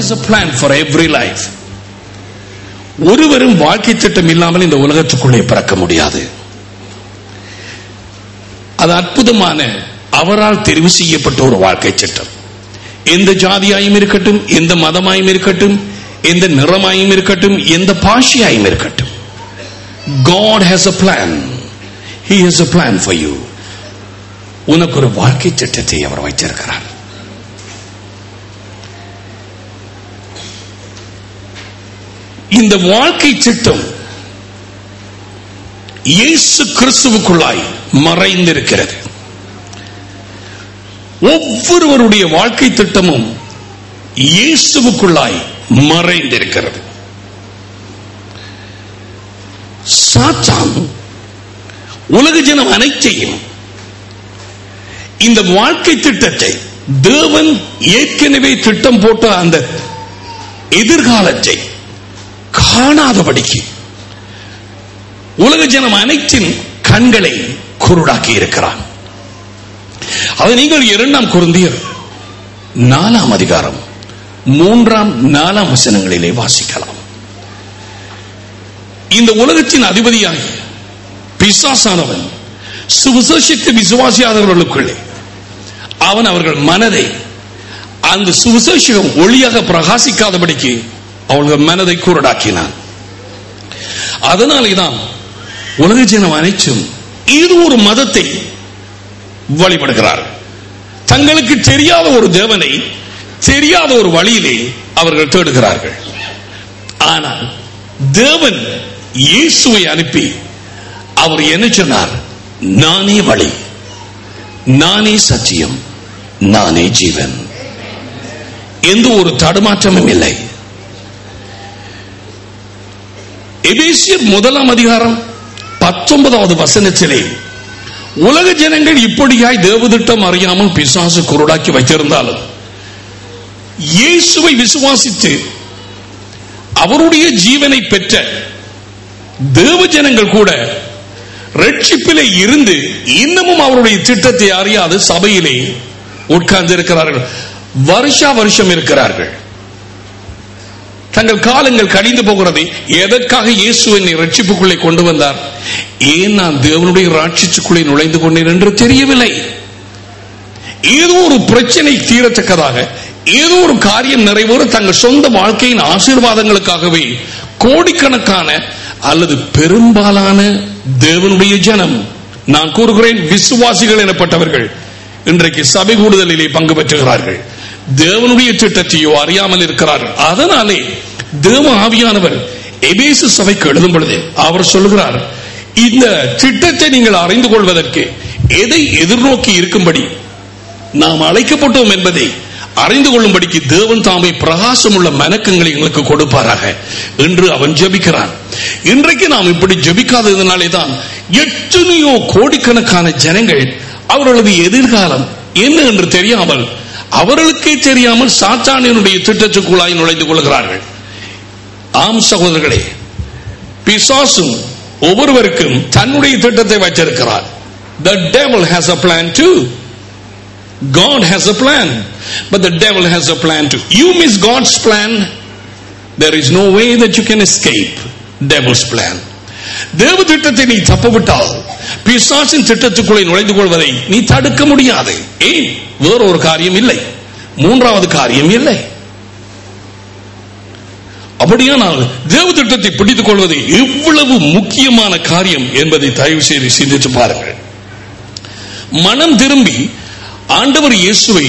has a plan for every life. ஒருவரும் வாழ்க்கை திட்டம் இல்லாமல் இந்த உலகத்துக்குள்ளே பிறக்க முடியாது அது அற்புதமான அவரால் தெரிவு செய்யப்பட்ட ஒரு வாழ்க்கை திட்டம் எந்த ஜாதியாயும் இருக்கட்டும் எந்த மதமாயும் இருக்கட்டும் எந்த நிறமாயும் இருக்கட்டும் எந்த பாஷையாயும் இருக்கட்டும் God has a plan. He has a plan for you. உனக்கு ஒரு வாழ்க்கை திட்டத்தை அவர் வைத்திருக்கிறார் இந்த வாழ்க்கை திட்டம் இயேசு கிறிஸ்துவுக்குள்ளாய் மறைந்திருக்கிறது ஒவ்வொருவருடைய வாழ்க்கை திட்டமும் இயேசுவுக்குள்ளாய் மறைந்திருக்கிறது சாத்தான் உலக ஜனம் அனைத்தையும் இந்த வாழ்க்கை திட்டத்தை தேவன் ஏற்கனவே திட்டம் போட்ட அந்த எதிர்காலத்தை காணாதபடிக்கு உலக ஜனம் அனைத்தின் கண்களை குருடாக்கி இருக்கிறான் அதை நீங்கள் இரண்டாம் குருந்தியர் நாலாம் அதிகாரம் மூன்றாம் நாலாம் வசனங்களிலே வாசிக்கலாம் இந்த உலகத்தின் அதிபதியாகி பிசாசானவன் சுவிசேஷத்து விசுவாசியாதவர்களுக்குள்ளே அவன் அவர்கள் மனதை அந்த சுவிசேஷம் ஒளியாக பிரகாசிக்காதபடிக்கு அவர்கள் மனதை குருடாக்கினான் அதனாலேதான் உலக ஜனம் அனைத்தும் இது ஒரு மதத்தை வழிபடுகிறார்கள் தங்களுக்கு தெரியாத ஒரு தேவனை தெரியாத ஒரு வழியிலே அவர்கள் தேடுகிறார்கள் ஆனால் தேவன் இயேசுவை அனுப்பி அவர் என்ன சொன்னார் நானே வழி நானே சத்தியம் நானே ஜீவன் எந்த ஒரு தடுமாற்றமும் இல்லை எபேசியர் முதலாம் அதிகாரம் பத்தொன்பதாவது வசனத்திலே உலக ஜனங்கள் இப்படியாய் தேவதிட்டம் அறியாமல் பிசாசு குருடாக்கி வைத்திருந்தாலும் இயேசுவை விசுவாசித்து அவருடைய ஜீவனை பெற்ற தேவ ஜனங்கள் கூட ரட்சிப்பிலே இருந்து இன்னமும் அவருடைய திட்டத்தை அறியாது சபையிலே உட்கார்ந்து இருக்கிறார்கள் வருஷா வருஷம் இருக்கிறார்கள் தங்கள் காலங்கள் கழிந்து போகிறது எதற்காக இயேசு என்னை ரட்சிப்புக்குள்ளே கொண்டு வந்தார் ஏன் நான் தேவனுடைய ராட்சிச்சுக்குள்ளே நுழைந்து கொண்டேன் என்று தெரியவில்லை ஏதோ ஒரு பிரச்சனை தீரத்தக்கதாக ஏதோ ஒரு காரியம் நிறைவேற தங்கள் சொந்த வாழ்க்கையின் ஆசீர்வாதங்களுக்காகவே கோடிக்கணக்கான அல்லது பெரும்பாலான தேவனுடைய ஜனம் நான் கூறுகிறேன் விசுவாசிகள் எனப்பட்டவர்கள் இன்றைக்கு சபை கூடுதலிலே பங்கு பெற்றுகிறார்கள் தேவனுடைய திட்டத்தையோ அறியாமல் இருக்கிறார்கள் அதனாலே தேவ ஆவியானவர் எபேசு சபைக்கு எழுதும் பொழுது அவர் சொல்லுகிறார் இந்த திட்டத்தை நீங்கள் அறிந்து கொள்வதற்கு எதை எதிர்நோக்கி இருக்கும்படி நாம் அழைக்கப்பட்டோம் என்பதை அறிந்து கொள்ளும்படிக்கு தேவன் தாமை பிரகாசம் உள்ள மனக்கங்களை எங்களுக்கு கொடுப்பாராக என்று அவன் ஜெபிக்கிறான் இன்றைக்கு நாம் இப்படி ஜெபிக்காததினாலே தான் எத்தனையோ கோடிக்கணக்கான ஜனங்கள் அவர்களது எதிர்காலம் என்ன என்று தெரியாமல் அவர்களுக்கே தெரியாமல் சாத்தானியனுடைய திட்டத்துக்குள்ளாய் நுழைந்து கொள்கிறார்கள் ஆம் சகோதரர்களே பிசாசும் ஒவ்வொருவருக்கும் தன்னுடைய திட்டத்தை வச்சிருக்கிறார் The devil has a plan too. God has a plan, but the devil has a plan too. You miss God's plan, there is no way that you can escape devil's plan. தேவ திட்டத்தை நீ தப்பவிட்டால் பிசாசின் திட்டத்துக்குள்ளே நுழைந்து கொள்வதை நீ தடுக்க முடியாது ஏன் வேற ஒரு காரியம் இல்லை மூன்றாவது காரியம் இல்லை அப்படியானால் தேவ திட்டத்தை பிடித்துக் கொள்வது எவ்வளவு முக்கியமான காரியம் என்பதை தயவு செய்து சிந்தித்து பாருங்கள் மனம் திரும்பி ஆண்டவர் இயேசுவை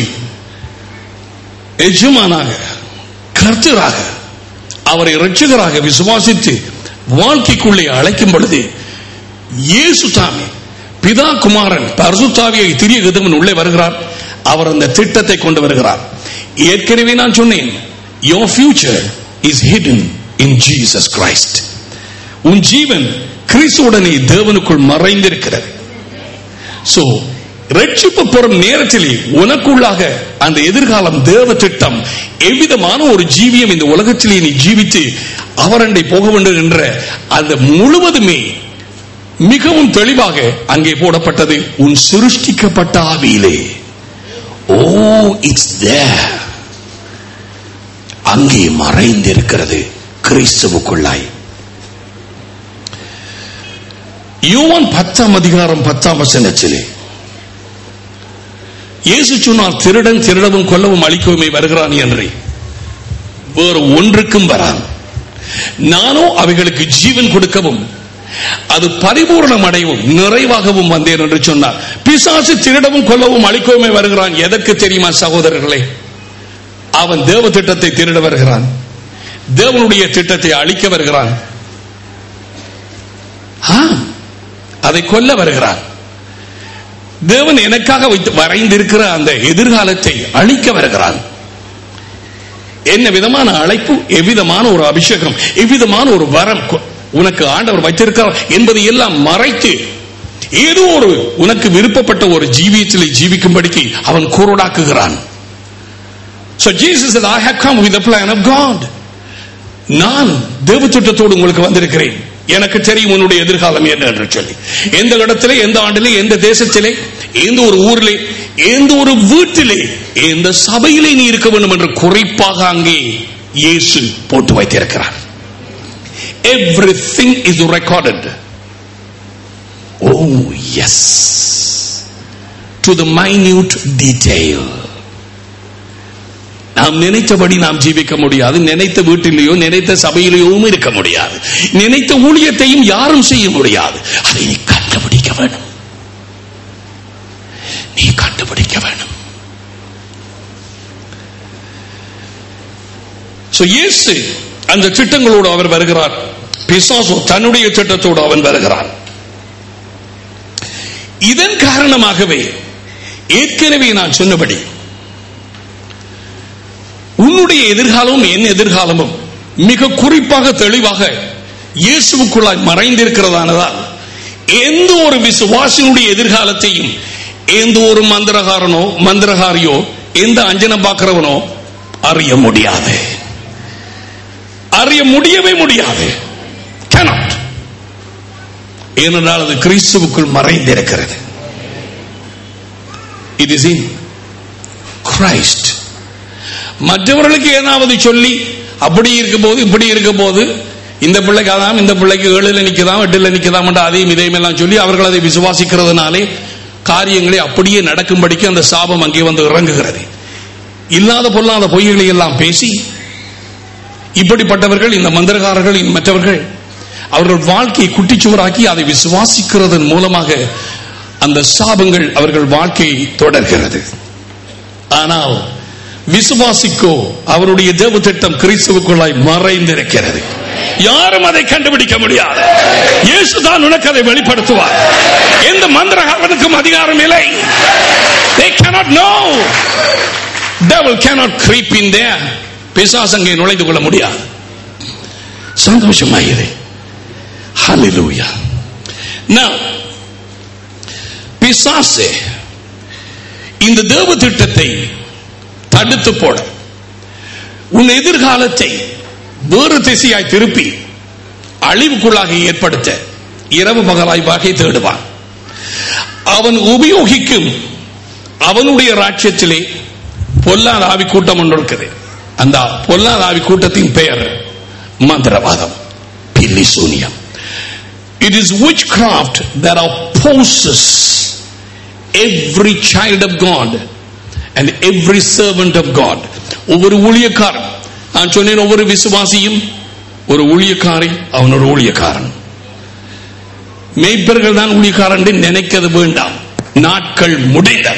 எஜமானாக கர்த்தராக அவரை இரட்சகராக விசுவாசித்து வாழ்க்கைக்குள்ளே அழைக்கும் பொழுது இயேசு தாமே பிதா குமாரன் பரசுத்தாவியை திரிய விதவன் உள்ளே வருகிறார் அவர் அந்த திட்டத்தை கொண்டு வருகிறார் ஏற்கனவே நான் சொன்னேன் your future is hidden in Jesus Christ உன் ஜீவன் கிறிஸ்துவுடனே தேவனுக்குள் மறைந்திருக்கிறது சோ ரட்சிப்பு பெறும் நேரத்திலே உனக்குள்ளாக அந்த எதிர்காலம் தேவ திட்டம் எவ்விதமான ஒரு ஜீவியம் இந்த உலகத்திலே நீ ஜீவித்து அவரண்டை போக வேண்டும் என்ற அந்த முழுவதுமே மிகவும் தெளிவாக அங்கே போடப்பட்டது உன் சிருஷ்டிக்கப்பட்ட ஆவியிலே ஓ இட்ஸ் தேர் அங்கே மறைந்திருக்கிறது கிறிஸ்துவுக்குள்ளாய் யோவான் பத்தாம் அதிகாரம் பத்தாம் வசனத்திலே இயேசு சொன்னால் திருடன் திருடவும் கொல்லவும் அழிக்கவுமே வருகிறான் என்று வேறு ஒன்றுக்கும் வரான் நானோ அவைகளுக்கு ஜீவன் கொடுக்கவும் அது பரிபூர்ணம் அடையவும் நிறைவாகவும் வந்தேன் என்று சொன்னார் பிசாசு திருடவும் கொல்லவும் அழிக்கவுமே வருகிறான் எதற்கு தெரியுமா சகோதரர்களே அவன் தேவ திட்டத்தை திருட வருகிறான் தேவனுடைய திட்டத்தை அழிக்க வருகிறான் ஆ, அதை கொல்ல வருகிறான் தேவன் எனக்காக வைத்து வரைந்திருக்கிற அந்த எதிர்காலத்தை அழிக்க வருகிறான் என்ன விதமான அழைப்பு எவ்விதமான ஒரு அபிஷேகம் எவ்விதமான ஒரு வரம் கொ- உனக்கு ஆண்டவர் வைத்திருக்கிறார் என்பதை எல்லாம் மறைத்து ஏதோ ஒரு உனக்கு விருப்பப்பட்ட ஒரு ஜீவியத்திலே ஜீவிக்கும்படிக்கு அவன் குருடாக்குகிறான் So Jesus said, I have come with the plan of God. நான் தேவ திட்டத்தோடு உங்களுக்கு வந்திருக்கிறேன் எனக்கு தெரியும் உன்னுடைய எதிர்காலம் என்ன என்று சொல்லி எந்த இடத்திலே எந்த ஆண்டிலே எந்த தேசத்திலே எந்த ஒரு ஊரிலே எந்த ஒரு வீட்டிலே எந்த சபையிலே நீ இருக்க வேண்டும் என்று குறிப்பாக அங்கே இயேசு போட்டு வைத்திருக்கிறார் everything is recorded oh yes to the minute detail நாம் நினைத்தபடி நாம் ஜீவிக்க முடியாது நினைத்த வீட்டிலேயோ நினைத்த சபையிலேயும் இருக்க முடியாது நினைத்த ஊழியத்தையும் யாரும் செய்ய முடியாது அதை நீ கண்டுபிடிக்க வேண்டும் நீ கண்டுபிடிக்க வேண்டும் So, இயேசு அந்த திட்டங்களோடு அவர் வருகிறார் பிசாசு தன்னுடைய திட்டத்தோடு அவன் வருகிறான் இதன் காரணமாகவே ஏற்கனவே நான் சொன்னபடி உன்னுடைய எதிர்காலமும் என் எதிர்காலமும் மிக குறிப்பாக தெளிவாக இயேசுவுக்குள்ளாய் மறைந்திருக்கிறதானதால் எந்த ஒரு விசுவாசினுடைய எதிர்காலத்தையும் எந்த ஒரு மந்திரகாரனோ மந்திரகாரியோ எந்த அஞ்சனம் பார்க்கிறவனோ அறிய முடியாது அறிய முடியவே முடியாது cannot ஏனென்றால் அது கிறிஸ்துவுக்குள் மறைந்திருக்கிறது it is in Christ மற்றவர்களுக்கு ஏதாவது சொல்லி அப்படி இருக்கும் போது இப்படி இருக்கும் போது இந்த பிள்ளைக்கு அதாம் இந்த பிள்ளைக்கு ஏழுல நிக்கதாம் எட்டுல நிக்கதாம் அதையும் இதையும் எல்லாம் சொல்லி அவர்கள் அதை விசுவாசிக்கிறதுனாலே காரியங்களை அப்படியே நடக்கும்படிக்கு அந்த சாபம் அங்கே வந்து இறங்குகிறது இல்லாத பொல்லாத பொய்களை எல்லாம் பேசி இப்படிப்பட்டவர்கள் இந்த மந்திரகாரர்கள் இந்த மற்றவர்கள் அவர்கள் வாழ்க்கையை குட்டிச்சுவராக்கி அதை விசுவாசிக்கிறதன் மூலமாக அந்த சாபங்கள் அவர்கள் வாழ்க்கையை தொடர்கிறது ஆனால் விசுவாசிக்கோ அவருடைய தேவ திட்டம் கிறிஸ்துவுக்குள்ளாய் மறைந்திருக்கிறது யாரும் அதை கண்டுபிடிக்க முடியாது இயேசு தான் உனக்கு அதை வெளிப்படுத்துவார் எந்த மந்திரகாரனுக்கும் அதிகாரம் இல்லை they cannot know devil cannot creep in there பிசாசு அங்கே நுழைந்து கொள்ள முடியாது சந்தோஷமாயிரு ஹalleluya now பிசாசு இந்த தேவ திட்டத்தை தடுத்து போட உன் எதிர்காலத்தை வேறு திசையாய் திருப்பி அழிவுக்குள்ளாக ஏற்படுத்த இரவு பகலாய் வகை தேடுவான் அவன் உபயோகிக்கும் அவனுடைய ராட்சியத்திலே பொல்லாத ஆவி கூட்டம் ஒன்று இருக்குது அந்த பொல்லாத ஆவி கூட்டத்தின் பெயர் மந்திரவாதம் பில்லி சூனியம் it is witchcraft that opposes every child of God and every servant of God ஒவ்வொரு ஊழியக்காரன் நான் சொன்னேன் ஒவ்வொரு விசுவாசியும் ஒரு ஊழியக்காரி அவன் ஒரு ஊழியக்காரன் மேய்ப்பர்கள் தான் ஊழியக்காரன் என்று நினைக்கிறது வேண்டாம் நாட்கள் முடிந்தன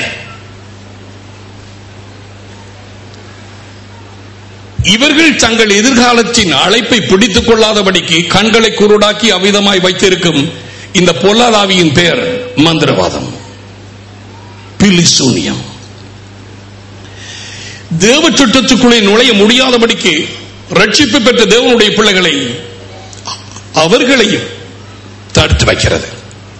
இவர்கள் தங்கள் எதிர்காலத்தின் அழைப்பை பிடித்துக் கொள்ளாதபடிக்கு கண்களை குருடாக்கி அவிதமாய் வைத்திருக்கும் இந்த பொல்லாதாவியின் பெயர் மந்திரவாதம் பிலிசூனியம் தேவ திட்டத்துக்குள்ளே நுழைய முடியாதபடிக்கு ரட்சிப்பு பெற்ற தேவனுடைய பிள்ளைகளை அவர்களையும் தடுத்து வைக்கிறது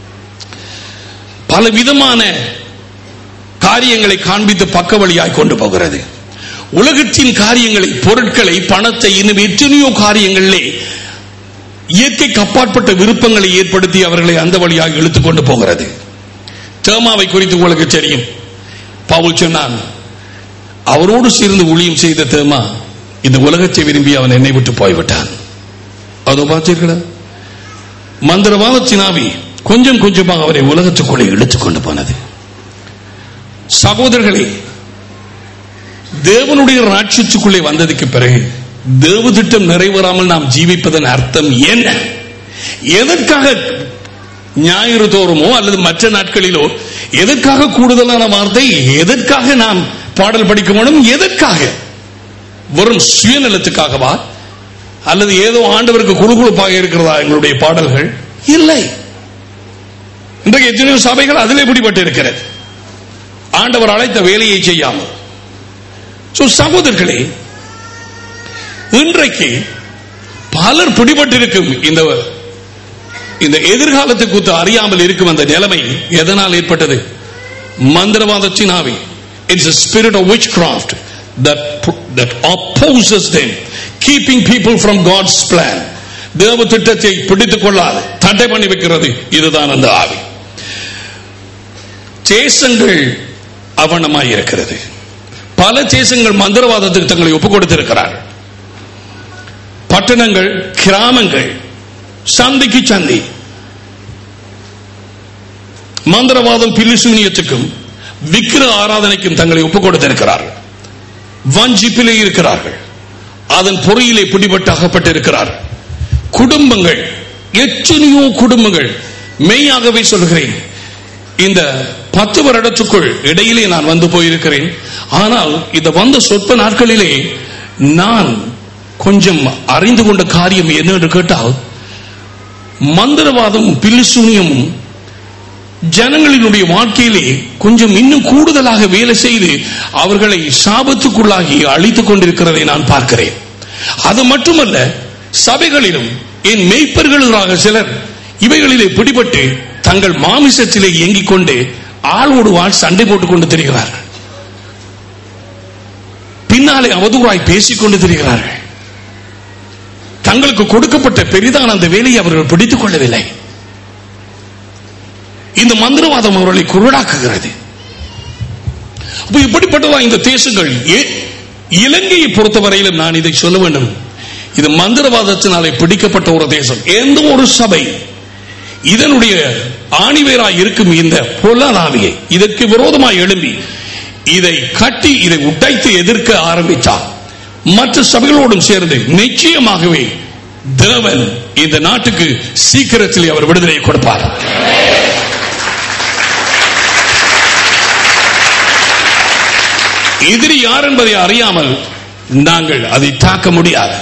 பல விதமான காரியங்களை காண்பித்து பக்க வழியாய் கொண்டு போகிறது உலகத்தின் காரியங்களை பொருட்களை பணத்தை இன்னும் எத்தனையோ காரியங்களிலே இயற்கைக்கு அப்பாற்பட்ட விருப்பங்களை ஏற்படுத்தி அவர்களை அந்த வழியாக இழுத்துக் கொண்டு போகிறது தேமாவை குறித்து உங்களுக்கு தெரியும் பவுல் சொன்னான் அவரோடு சேர்ந்து ஊழியம் செய்த தேமா இந்த உலகத்தை விரும்பி அவன் என்னை விட்டு போய்விட்டான் அதோ பார்த்தீர்களா மந்திரவாதத்தின் ஆவி கொஞ்சம் கொஞ்சமாக அவரை உலகத்துக்குள்ளே இழுத்துக் கொண்டு போனது சகோதரர்களே தேவனுடைய ராட்சியத்துக்குள்ளே வந்ததுக்கு பிறகு தேவ திட்டம் நிறைவேறாமல் நாம் ஜீவிப்பதன் அர்த்தம் என்ன எதற்காக ஞாயிறு தோறுமோ அல்லது மற்ற நாட்களிலோ எதற்காக கூடுதலான வார்த்தை எதற்காக நாம் பாடல் படிக்க வேண்டும் எதற்காக வெறும் சுயநலத்துக்காகவா அல்லது ஏதோ ஆண்டவருக்கு குழுகுழுப்பாக இருக்கிறதா எங்களுடைய பாடல்கள் இல்லை இன்றைக்கு எத்தனையோ சபைகள் அதிலே பிடிபட்டு இருக்கிறது ஆண்டவர் அழைத்த வேலையை செய்யாமல் So, சகோதரர்களே இன்றைக்கு பலர் பிடிபட்டிருக்கும் இந்த இந்த எதிர்காலத்தை குறித்து அறியாமல் இருக்கும் அந்த நிலைமை எதனால் ஏற்பட்டது மந்திரவாதத்தின் ஆவி it's a spirit of witchcraft that that opposes them keeping people from God's plan தேவ திட்டத்தை பிடித்துக் கொள்ளாது தடை பண்ணி வைக்கிறது இதுதான் அந்த ஆவி தேசங்கள் அவனமாய் இருக்கிறது பல தேசங்கள் மந்திரவாதத்துக்கு தங்களை ஒப்புக் கொடுத்திருக்கிறார்கள் பட்டணங்கள் கிராமங்கள் சந்தைக்கு சந்தை மந்திரவாதம் பில்லிசூனியத்துக்கும் விக்கிர ஆராதனைக்கும் தங்களை ஒப்புக் கொடுத்திருக்கிறார்கள் வஞ்சிப்பிலே இருக்கிறார்கள் அதன் பொறியிலே பிடிபட்டு அகப்பட்டிருக்கிறார்கள் குடும்பங்கள் எத்தனையோ குடும்பங்கள் மெய்யாகவே சொல்கிறேன் இந்த பத்து வருடத்துக்குள் இடையிலே நான் வந்து போயிருக்கிறேன் ஆனால் இந்த வந்த சொற்ப நாட்களிலே நான் கொஞ்சம் அறிந்து கொண்ட காரியம் என்ன என்று கேட்டால் மந்திரவாதமும் பில்லிசூனியமும் ஜனங்களினுடைய வாழ்க்கையிலே கொஞ்சம் இன்னும் கூடுதலாக வேலை செய்து அவர்களை சாபத்துக்குள்ளாகி அழித்துக் கொண்டிருக்கிறதை நான் பார்க்கிறேன் அது மட்டுமல்ல சபைகளிலும் என் மெய்ப்பர்களாக சிலர் இவைகளிலே பிடிபட்டு தங்கள் மாமிசத்திலே இயங்கிக் கொண்டு ஆளோடு வாழ் சண்டை போட்டுக் கொண்டு திரிகிறார்கள் பின்னாலே அவதூறாய் பேசிக் கொண்டு திரிகிறார்கள் தங்களுக்கு கொடுக்கப்பட்ட பெரிதான அந்த வேலையை அவர்கள் பிடித்துக் கொள்ளவில்லை இந்த மந்திரவாதம் அவர்களை குருடாக்குகிறது அப்ப இப்படிப்பட்டதா இந்த தேசங்கள் ஏ- இலங்கையை பொறுத்தவரையிலும் நான் இதை சொல்ல வேண்டும் இது மந்திரவாதத்தினாலே பிடிக்கப்பட்ட ஒரு தேசம் எந்த ஒரு சபை இதனுடைய ஆணிவேராய் இருக்கும் இந்த பொல்லாதாவியை இதற்கு விரோதமாய் எழும்பி இதை கட்டி இதை உடைத்து எதிர்க்க ஆரம்பித்தார் மற்ற சபைகளோடும் சேர்ந்து நிச்சயமாகவே தேவன் இந்த நாட்டுக்கு சீக்கிரத்தில் அவர் விடுதலை கொடுப்பார் எதிரி யார் என்பதை அறியாமல் நாங்கள் அதை தாக்க முடியாது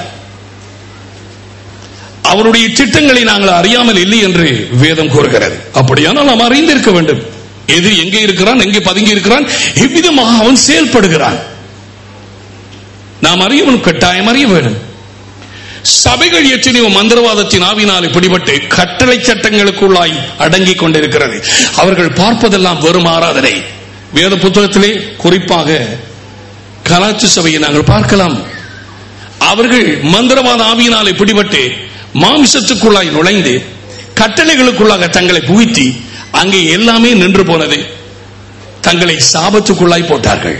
அவருடைய திட்டங்களை நாங்கள் அறியாமல் இல்லை என்று வேதம் கூறுகிறது அப்படியானால் நாம் அறிந்திருக்க வேண்டும் எதிரி எங்கே இருக்கிறான் எங்கே பதுங்கி இருக்கிறான் எவ்விதமாக அவன் செயல்படுகிறான் நாம் அறியவன் கட்டாயம் அறிய வேண்டும் சபைகள் எத்தனையோ மந்திரவாதத்தின் ஆவினாலே பிடிபட்டு கட்டளை சட்டங்களுக்குள்ளாய் அடங்கிக் கொண்டிருக்கிறது அவர்கள் பார்ப்பதெல்லாம் வெறும் ஆராதனை வேத புத்தகத்திலே குறிப்பாக கலாச்சி சபையை நாங்கள் பார்க்கலாம் அவர்கள் மந்திரவாத ஆவியினாலே பிடிபட்டு மாமிசத்துக்குள்ளாய் நுழைந்து கட்டளைகளுக்குள்ளாக தங்களை புகுத்தி அங்கே எல்லாமே நின்று போனது தங்களை சாபத்துக்குள்ளாய் போட்டார்கள்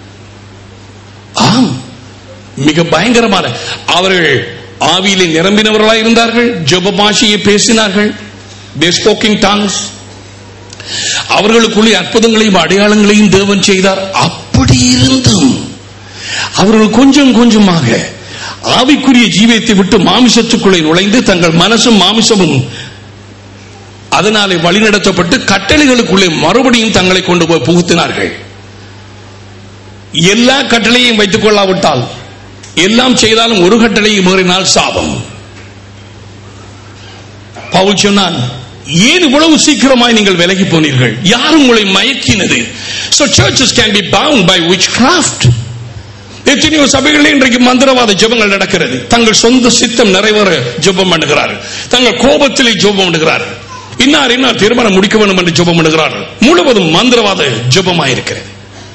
ஆம் மிக பயங்கரமான அவர்கள் ஆவியிலே நிரம்பினவர்களாய் இருந்தார்கள் ஜெப பாஷையை பேசினார்கள் they spoke in tongues அவர்களுக்குள்ளே அற்புதங்களையும் அடையாளங்களையும் தேவன் செய்தார் அப்படி இருந்தும் அவர்கள் கொஞ்சம் கொஞ்சமாக ஆவிக்குரிய ஜீவியத்தை விட்டு மாமிசத்துக்குள்ளே நுழைந்து தங்கள் மனசும் மாமிசமும் அதனாலே வழிநடத்தப்பட்டு கட்டளைகளுக்குள்ளே மறுபடியும் தங்களை கொண்டு போய் புகுத்தினார்கள் எல்லா கட்டளையும் வைத்துக் கொள்ளாவிட்டால் எல்லாம் செய்தாலும் ஒரு கட்டளையை மீறினால் சாபம் பவுல் சொன்னான் ஏன் இவ்வளவு சீக்கிரமாய் நீங்கள் விலகி போனீர்கள் யார் உங்களை மயக்கினது so churches can be bound by witchcraft எத்தனையோ சபைகளில் இன்றைக்கு மந்திரவாத ஜெபங்கள் நடக்கிறது தங்கள் சொந்த சித்தம் நிறைவேற ஜெபம் பண்ணுகிறார்கள் தங்கள் கோபத்திலே ஜெபம் பண்ணுகிறார்கள் இன்னார் இன்னார் திருமணம் முடிக்க வேண்டும் என்று ஜெபம் பண்ணுகிறார்கள் முழுவதும் மந்திரவாத ஜெபமாயிருக்கிறது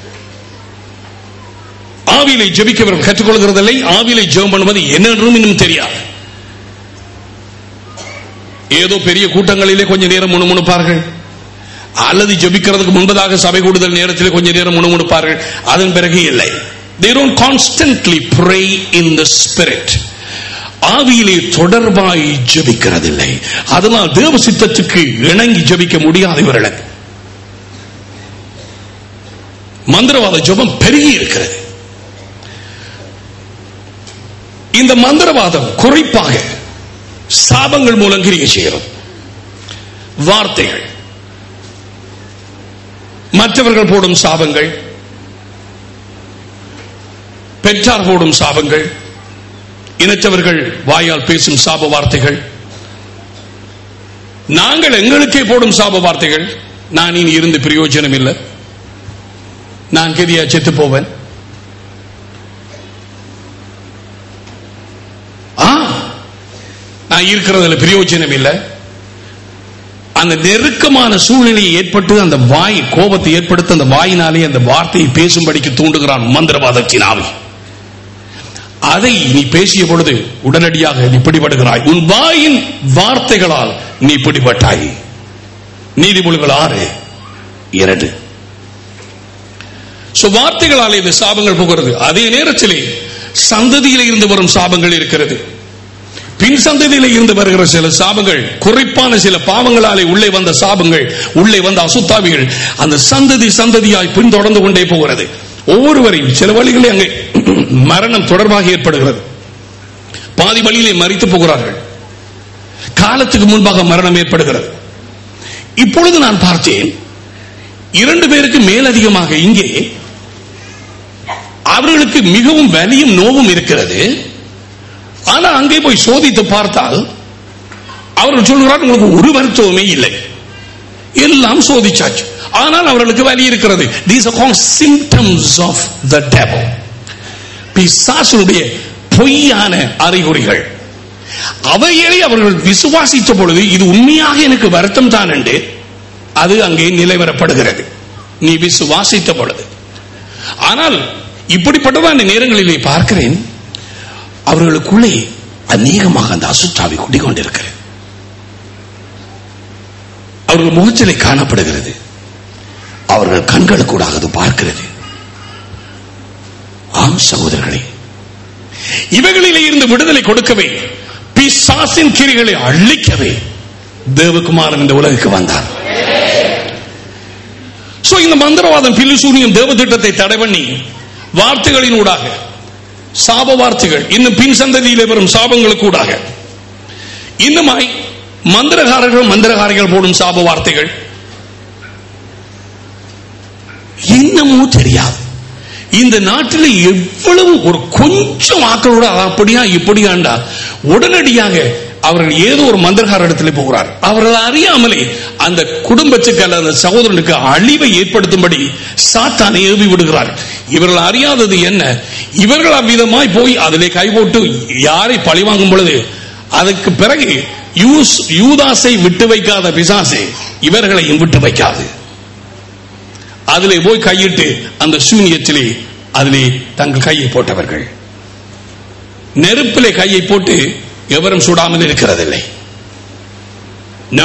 ஆவிலை ஜெபிக்கவர்கள் கற்றுக்கொள்கிறதில்லை ஆவிலை ஜெபம் பண்ணுவது என்னென்றும் இன்னும் தெரியாது ஏதோ பெரிய கூட்டங்களிலே கொஞ்ச நேரம் முணுமுணுப்பார்கள் அல்லது ஜெபிக்கிறதுக்கு முன்பதாக சபை கூடுதல் நேரத்தில் கொஞ்ச நேரம் முணுமுணுப்பார்கள் அதன் பிறகு இல்லை they don't constantly pray in the spirit ஆவியிலே தொடர்பாய் ஜெபிக்கிறதில்லை அதனால் தேவ சித்தத்துக்கு இணங்கி ஜெபிக்க முடியாது இவர்களுக்கு மந்திரவாத ஜெபம் பெருகி இருக்கிறது இந்த மந்திரவாதம் குறிப்பாக சாபங்கள் மூலம் கிரியை செய்கிறது வார்த்தைகள் மற்றவர்கள் போடும் சாபங்கள் பெற்றார் போடும் சாபங்கள் இனத்தவர்கள் வாயால் பேசும் சாப வார்த்தைகள் நாங்கள் எங்களுக்கே போடும் சாப வார்த்தைகள் நான் இனி இருந்து பிரயோஜனம் இல்லை நான் கெதியா செத்து போவேன் ஆ நான் இருக்கிறதுல பிரயோஜனம் இல்லை அந்த நெருக்கமான சூழ்நிலை ஏற்பட்டு அந்த வாய் கோபத்தை ஏற்படுத்த அந்த வாயினாலே அந்த வார்த்தையை பேசும்படிக்கு தூண்டுகிறான் மந்திரவாதத்தின் ஆவி அதை நீ பேசிய பொழுது உடனடியாக நீ பிடிபடுகிறாய் உன் வாயின் வார்த்தைகளால் நீ பிடிபட்டாய் நீதிமொழிகள் ஆறு இரண்டு So, வார்த்தைகளால் இந்த சாபங்கள் போகிறது அதே நேரத்திலே சந்ததியிலே இருந்து வரும் சாபங்கள் இருக்கிறது பின் சந்ததியில இருந்து வருகிற சில சாபங்கள் குறிப்பான சில பாவங்களாலே உள்ளே வந்த சாபங்கள் உள்ளே வந்த அசுத்தாவிகள் அந்த சந்ததி சந்ததியாய் பின்தொடர்ந்து கொண்டே போகிறது ஒவ்வொருவரையும் சில வழிகளே அங்கே மரணம் தொடர்பாக ஏற்படுகிறது பாதி வழியிலே மறித்து போகிறார்கள் காலத்துக்கு முன்பாக மரணம் ஏற்படுகிறது இப்பொழுது நான் பார்த்தேன் இரண்டு பேருக்கு மேலதிகமாக இங்கே அவர்களுக்கு மிகவும் வலியும் நோவும் இருக்கிறது ஆனா அங்கே போய் சோதித்து பார்த்தால் அவர்கள் சொல்கிறார் உங்களுக்கு ஒரு மருத்துவமே இல்லை எல்லாம் சோதிச்சாச்சு ஆனால் அவர்களுக்கு வலி இருக்கிறது these are call symptoms of the devil பிசாசுடைய பொய்யான அறிகுறிகள் அவைகளை அவர்கள் விசுவாசித்த பொழுது இது உண்மையாக எனக்கு வருத்தம் தான் என்று அது அங்கே நிலைவரப்படுகிறது நீ விசுவாசித்த பொழுது ஆனால் இப்படிப்பட்டதான நேரங்களிலே பார்க்கிறேன் அவர்களுக்குள்ளே அநேகமாக அந்த அசுத்தாவி குடிக்கொண்டிருக்கிறது அவர்கள் முகத்திலே காணப்படுகிறது அவர்கள் கண்களுக்கூடாக அது பார்க்கிறது ஆம் சகோதரர்களே இவைகளிலே இருந்து விடுதலை கொடுக்கவே பிசாசின் கிரிகளை அழிக்கவே தேவகுமாரன் இந்த உலகுக்கு வந்தார் சோ இந்த மந்திரவாதம் பில்லுசூனியம் தேவ திட்டத்தை தடை பண்ணி வார்த்தைகளின் ஊடாக சாப வார்த்தைகள் இன்னும் பின் சந்ததியிலே வரும் சாபங்களுக்கு ஊடாக இன்னுமாய் மந்திரகாரர்கள் மந்திரகாரிகள் போடும் சாப வார்த்தைகள் இன்னமும் தெரியாது இந்த நாட்டில் எவ்வளவு ஒரு கொஞ்சம் ஆக்களோட அப்படியா இப்படியாண்டா உடனடியாக அவர்கள் ஏதோ ஒரு மந்திரகார இடத்துல போகிறார் அவர்கள் அறியாமலே அந்த குடும்பத்துக்கு அல்லது அந்த சகோதரனுக்கு அழிவை ஏற்படுத்தும்படி சாத்தானை ஏவி விடுகிறார் இவர்கள் அறியாதது என்ன இவர்கள் அவ்விதமாய் போய் அதிலே கை போட்டு யாரை பழி வாங்கும் பொழுது அதுக்கு பிறகு யூஸ் யூதாசை விட்டு வைக்காத பிசாசை இவர்களையும் விட்டு வைக்காது அதிலே போய் கையிட்டு அந்த சூனியத்திலே அதிலே தங்கள் கையை போட்டவர்கள் நெருப்பிலே கையை போட்டு எவரும் சுடாமல் இருக்கிறதில்லை நோ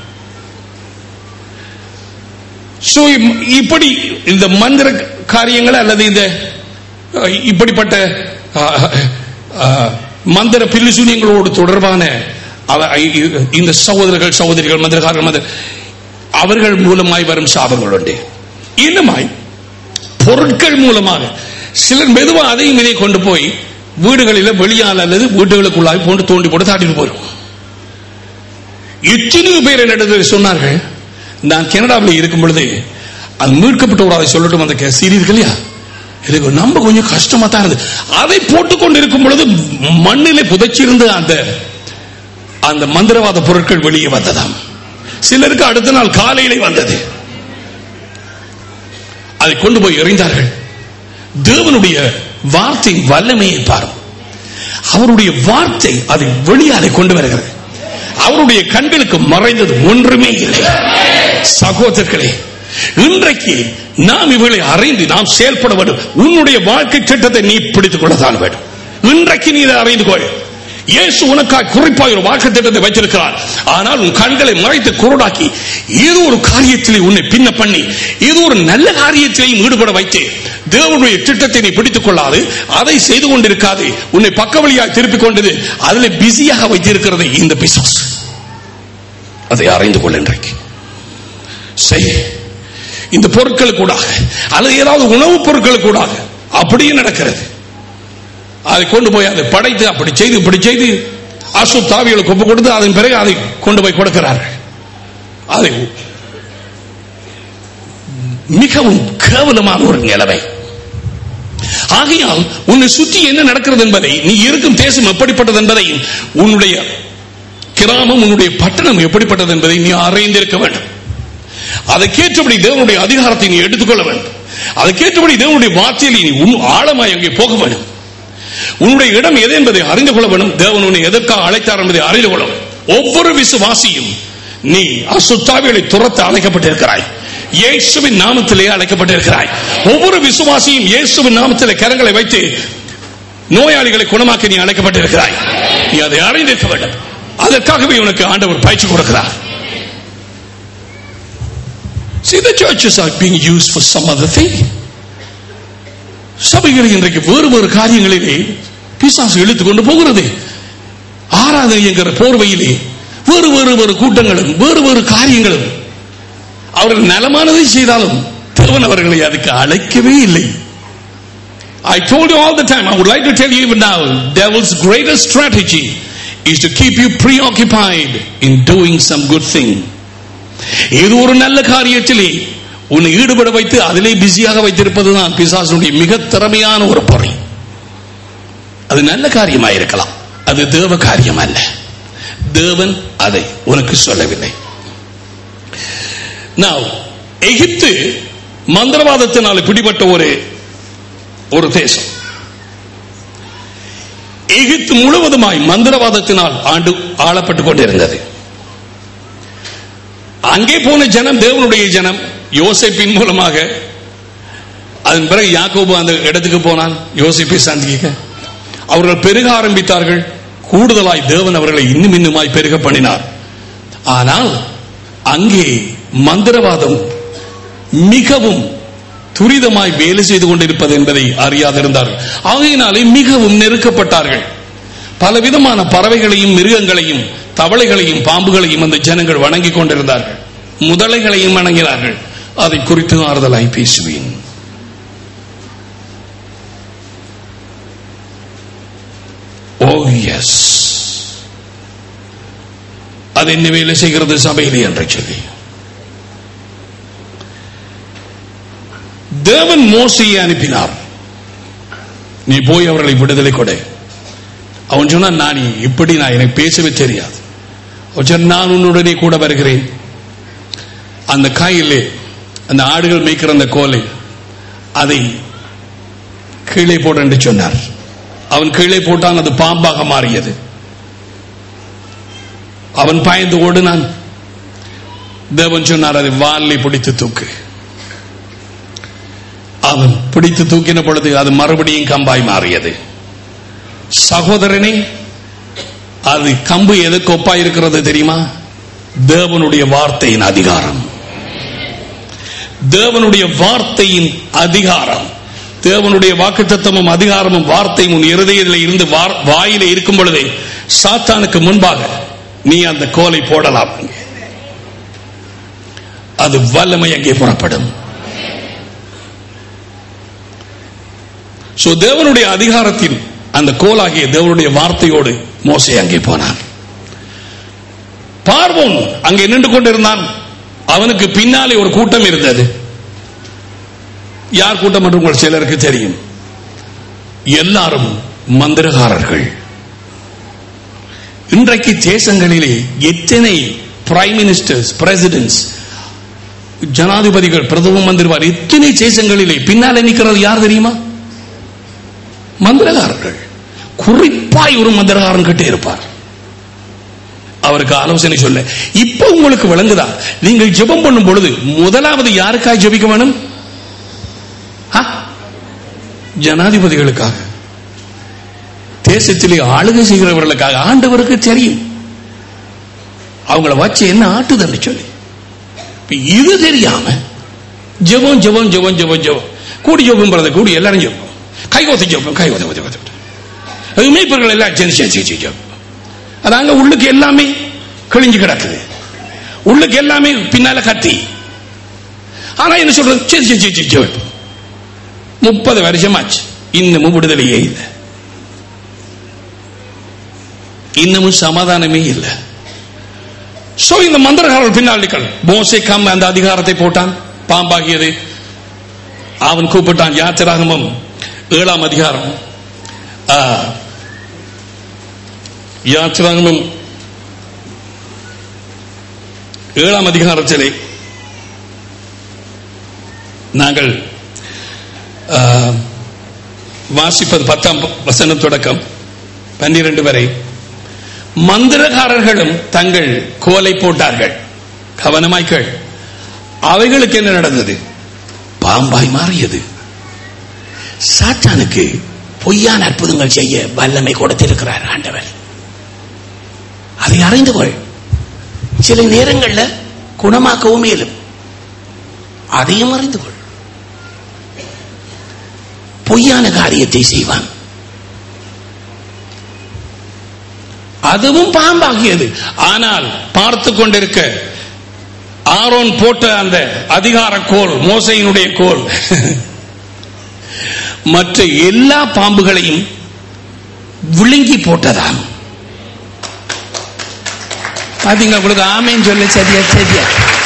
சோ இப்படி இந்த மந்திர காரியங்கள் அல்லது இந்த அஹ், இப்படிப்பட்ட அஹ், அஹ், மந்திர பில்லுசூனியங்களோடு தொடர்பான அவ- இ- இந்த சகோதரர்கள் சகோதரிகள் மந்திரக்காரர்கள் மந்திர அவர்கள் மூலமாய் வரும் சாபங்கள் உண்டு இன்னுமாய் பொருட்கள் மூலமாக சிலர் மெதுவா அதையும் இதை கொண்டு போய் வீடுகளில் வெளியால் அல்லது வீடுகளுக்குள்ளாய் போட்டு தோண்டி போட்டு தாட்டிட்டு போயிடும் எத்தனையோ பேர் என்னிடத்தில் சொன்னார்கள் நான் கனடாவில் இருக்கும் பொழுது அது மீட்கப்பட்ட ஒரு அதை சொல்லட்டும் அந்த கே- சீரி இருக்கு இல்லையா எனக்கு நம்ம கொஞ்சம் கஷ்டமா தான் இருந்தது அதை போட்டுக்கொண்டு இருக்கும் பொழுது மண்ணிலே புதைச்சிருந்த அந்த அந்த மந்திரவாத பொருட்கள் வெளியே வந்ததாம் சிலருக்கு அடுத்த நாள் காலையிலே வந்தது அதை கொண்டு போய் எறிந்தார்கள் தேவனுடைய வார்த்தை வல்லமையை பாரும் அவருடைய வார்த்தை அதை வெளியாலே கொண்டு வருகிறது அவருடைய கண்களுக்கு மறைந்தது ஒன்றுமே இல்லை சகோதரர்களே இன்றைக்கு நாம் இவர்களை அறிந்து நாம் செயல்பட வேண்டும் உன்னுடைய வாழ்க்கை திட்டத்தை நீ பிடித்துக் கொள்ளத்தான் வேண்டும் இன்றைக்கு நீ இதை அறிந்து கொள் இயேசு உனக்காக குறிப்பாக ஒரு வாக்கு திட்டத்தை வைத்திருக்கிறார் ஆனால் உன் கண்களை மறைத்து குருடாக்கி ஏதோ ஒரு காரியத்திலே உன்னை பின்ன பண்ணி ஏதோ ஒரு நல்ல காரியத்திலையும் ஈடுபட வைத்து தேவனுடைய திட்டத்தை நீ பிடித்துக் கொள்ளாது அதை செய்து கொண்டிருக்காது உன்னை பக்க வழியாக திருப்பிக் கொண்டது அதில் பிஸியாக வைத்திருக்கிறது இந்த பிசாசு அதை அறிந்து கொள் இன்றைக்கு செய் இந்த பொருட்கள் கூடாக அல்லது ஏதாவது உணவுப் பொருட்கள் கூடாக அப்படியே நடக்கிறது அதை கொண்டு போய் அதை படைத்து அப்படி செய்து இப்படி செய்து அசு தாவிகளுக்கு ஒப்பு கொடுத்து அதன் பிறகு அதை கொண்டு போய் கொடுக்கிறார்கள் அதை மிகவும் கேவலமான ஒரு நிலைமை ஆகையால் உன்னை சுற்றி என்ன நடக்கிறது என்பதை நீ இருக்கும் தேசம் எப்படிப்பட்டது என்பதையும் உன்னுடைய கிராமம் உன்னுடைய பட்டணம் எப்படிப்பட்டது என்பதை நீ அறிந்திருக்க வேண்டும் அதற்கேற்றபடி தேவனுடைய அதிகாரத்தை நீ எடுத்துக்கொள்ள வேண்டும் அதற்கேற்றபடி தேவனுடைய வார்த்தையில் நீ உன் ஆழமாய் அங்கே போக வேண்டும் உன்னுடைய இடம் எது என்பதை அறிந்து கொள்ள வேண்டும் தேவன் உன்னை எதற்காக அழைத்தார் என்பதை அறிந்து கொள்ளும் ஒவ்வொரு விசுவாசியும் நீ அசுத்தாவிகளை துரத்த அழைக்கப்பட்டிருக்கிறாய் இயேசுவின் நாமத்திலே அழைக்கப்பட்டிருக்கிறாய் ஒவ்வொரு விசுவாசியும் இயேசுவின் நாமத்திலே கரங்களை வைத்து நோயாளிகளை குணமாக்க நீ அழைக்கப்பட்டிருக்கிறாய் நீ அதை அறிந்திருக்க வேண்டும் அதற்காகவே உனக்கு ஆண்டவர் பயிற்சி கொடுக்கிறார் See, the churches are being used for some other thing. சபைகள் இன்றைக்கு வேறு வேறு காரியங்களிலே பிசாசு இழுத்து கொண்டு போகிறது ஆராதனை என்கிற போர்வையிலே வேறு வேறு வேறு கூட்டங்களும் வேறு வேறு காரியங்களும் அவர்கள் நலமானதை செய்தாலும் தேவன் அவர்களை அதுக்கு அழைக்கவே இல்லை I told you all the time, I would like to tell you even now, devil's greatest strategy is to keep you preoccupied in doing some good thing. ஏதோ ஒரு நல்ல காரியத்திலே உன்னை ஈடுபட வைத்து அதிலே பிஸியாக வைத்திருப்பதுதான் பிசாசனுடைய மிக திறமையான ஒரு பொறை அது நல்ல காரியமாக இருக்கலாம் அது தேவ காரியம் அல்ல தேவன் அதை உனக்கு சொல்லவில்லை Now, எகிப்து மந்திரவாதத்தினால் பிடிபட்ட ஒரு ஒரு தேசம் எகிப்து முழுவதுமாய் மந்திரவாதத்தினால் ஆண்டு ஆளப்பட்டுக் கொண்டிருந்தது அங்கே போன ஜனம் தேவனுடைய ஜனம் யோசிப்பின் மூலமாக அதன் பிறகு யாக்கோபு அந்த இடத்துக்கு போனான் யோசிப்பை சந்திக்க அவர்கள் பெருக ஆரம்பித்தார்கள் கூடுதலாய் தேவன் அவர்களை இன்னும் இன்னுமாய் பெருக பண்ணினார் ஆனால் அங்கே மந்திரவாதம் மிகவும் துரிதமாய் வேலை செய்து கொண்டிருப்பது என்பதை அறியாதிருந்தார்கள் ஆகையினாலே மிகவும் நெருக்கப்பட்டார்கள் பலவிதமான பறவைகளையும் மிருகங்களையும் தவளைகளையும் பாம்புகளையும் அந்த ஜனங்கள் வணங்கிக் கொண்டிருந்தார்கள் முதலைகளையும் வணங்கினார்கள் அதை குறித்து ஆறுதலாய் பேசுவேன் ஓ எஸ் அது என்ன வேலை செய்கிறது சபையிலே என்று சொல்லி தேவன் மோசையை அனுப்பினார் நீ போய் அவர்களை விடுதலை கொடு அவன் சொன்னான் நான் இப்படி நான் எனக்கு பேசவே தெரியாது அவன் சொன்னான், நான் உன்னுடனே கூட வருகிறேன் அந்த காயிலே அந்த ஆடுகள் மேய்க்கிற அந்த கோலை அதை கீழே போடு என்று சொன்னார் அவன் கீழே போட்டான் அது பாம்பாக மாறியது அவன் பாய்ந்து ஓடினான் தேவன் சொன்னார் அதை வாலில் பிடித்து தூக்கு அவன் பிடித்து தூக்கின பொழுது அது மறுபடியும் கம்பாய் மாறியது சகோதரனே அது கம்பு எதுக்கு ஒப்பா இருக்கிறது தெரியுமா தேவனுடைய வார்த்தையின் அதிகாரம் தேவனுடைய வார்த்தையின் அதிகாரம் தேவனுடைய வாக்குத்தத்தமும் அதிகாரமும் வார்த்தையும் உன் இருதயத்தில் இருந்து வார்- வாயிலே இருக்கும் பொழுதே சாத்தானுக்கு முன்பாக நீ அந்த கோலை போடலாம் அது வல்லமை அங்கே புறப்படும் சோ தேவனுடைய அதிகாரத்தின் அந்த கோலாகிய தேவனுடைய வார்த்தையோடு மோசே அங்கே போனான் பார்வோன் அங்கே நின்று கொண்டிருந்தான் அவனுக்கு பின்னாலே ஒரு கூட்டம் இருந்தது யார் கூட்டம் என்று உங்கள் சிலருக்கு தெரியும் எல்லாரும் மந்திரகாரர்கள் இன்றைக்கு தேசங்களிலே எத்தனை பிரைம் மினிஸ்டர்ஸ் பிரசிடென்ட்ஸ் ஜனாதிபதிகள் பிரதம மந்திரிவார் எத்தனை தேசங்களிலே பின்னாலே நிற்கிறது யார் தெரியுமா மந்திரகாரர்கள் குறிப்பாய் ஒரு மந்திரகாரன் கிட்டே இருப்பார் அவருக்கு ஆலோசனை சொல்ல இப்ப உங்களுக்கு விளங்குதா நீங்கள் ஜெபம் பண்ணும் பொழுது முதலாவது யாருக்காக ஜெபிக்க வேணும் ஆ? ஜனாதிபதிகளுக்காக தேசத்திலே ஆளுகை செய்கிறவர்களுக்காக ஆண்டவருக்கு தெரியும் அவங்கள வச்சு என்ன ஆட்டுதன்னு சொல்லி இப்ப இது தெரியாம ஜெபம் ஜெபம் ஜெபம் ஜெபம் ஜெபம் கூடி ஜோப்பம் பிறந்த கூடி எல்லாரும் ஜோப்பம் கை கோத்தி ஜோப்பம் கை கோத்தி கோத்தி கோத்தி அது மேய்ப்பர்கள் எல்லாம் சேர்ந்து சேர்ந்து சேர்ந்து ஜோப்பம் அதாங்க உள்ளுக்கு எல்லாமே கிழிஞ்சு கிடக்குது உள்ளுக்கு எல்லாமே பின்னால கத்தி ஆனா என்ன சொல்றது சரி சரி சரி சரி ஜோப்பம் முப்பது வருஷமாச்சு இன்னமும் விடுதலையே இல்லை இன்னமும் சமாதானமே இல்லை சோ இந்த மந்திரகாரர் பின்னாளிகள் மோசே கம் அந்த அதிகாரத்தை போட்டான் பாம்பாகியது அவன் கூப்பிட்டான் யாத்திராகமம் ஏழாம் அதிகாரம் ஆ, யாத்திராகமம் ஏழாம் அதிகாரத்திலே நாங்கள் ஆ, வாசிப்பது பத்தாம் வசனம் தொடக்கம் பன்னிரண்டு வரை மந்திரகாரர்களும் தங்கள் கோலை போட்டார்கள் கவனமாய்கள் அவைகளுக்கு என்ன நடந்தது பாம்பாய் மாறியது சாத்தானுக்கு பொய்யான அற்புதங்கள் செய்ய வல்லமை கொடுத்திருக்கிறார் ஆண்டவர் அதை அறிந்து கொள் சில நேரங்கள்ல குணமாக்கவும் இயலும் அதையும் அறிந்து கொள் பொய்யான காரியத்தை செய்வான் அதுவும் பாம்பாகியது ஆனால் பார்த்து கொண்டிருக்க ஆரோன் போட்ட அந்த அதிகார கோல் மோசையினுடைய கோல் மற்ற எல்லா பாம்புகளையும் விழுங்கி போட்டதாம் பாத்தீங்களா உங்களுக்கு ஆமேன்னு சொல்ல சரியா சரியா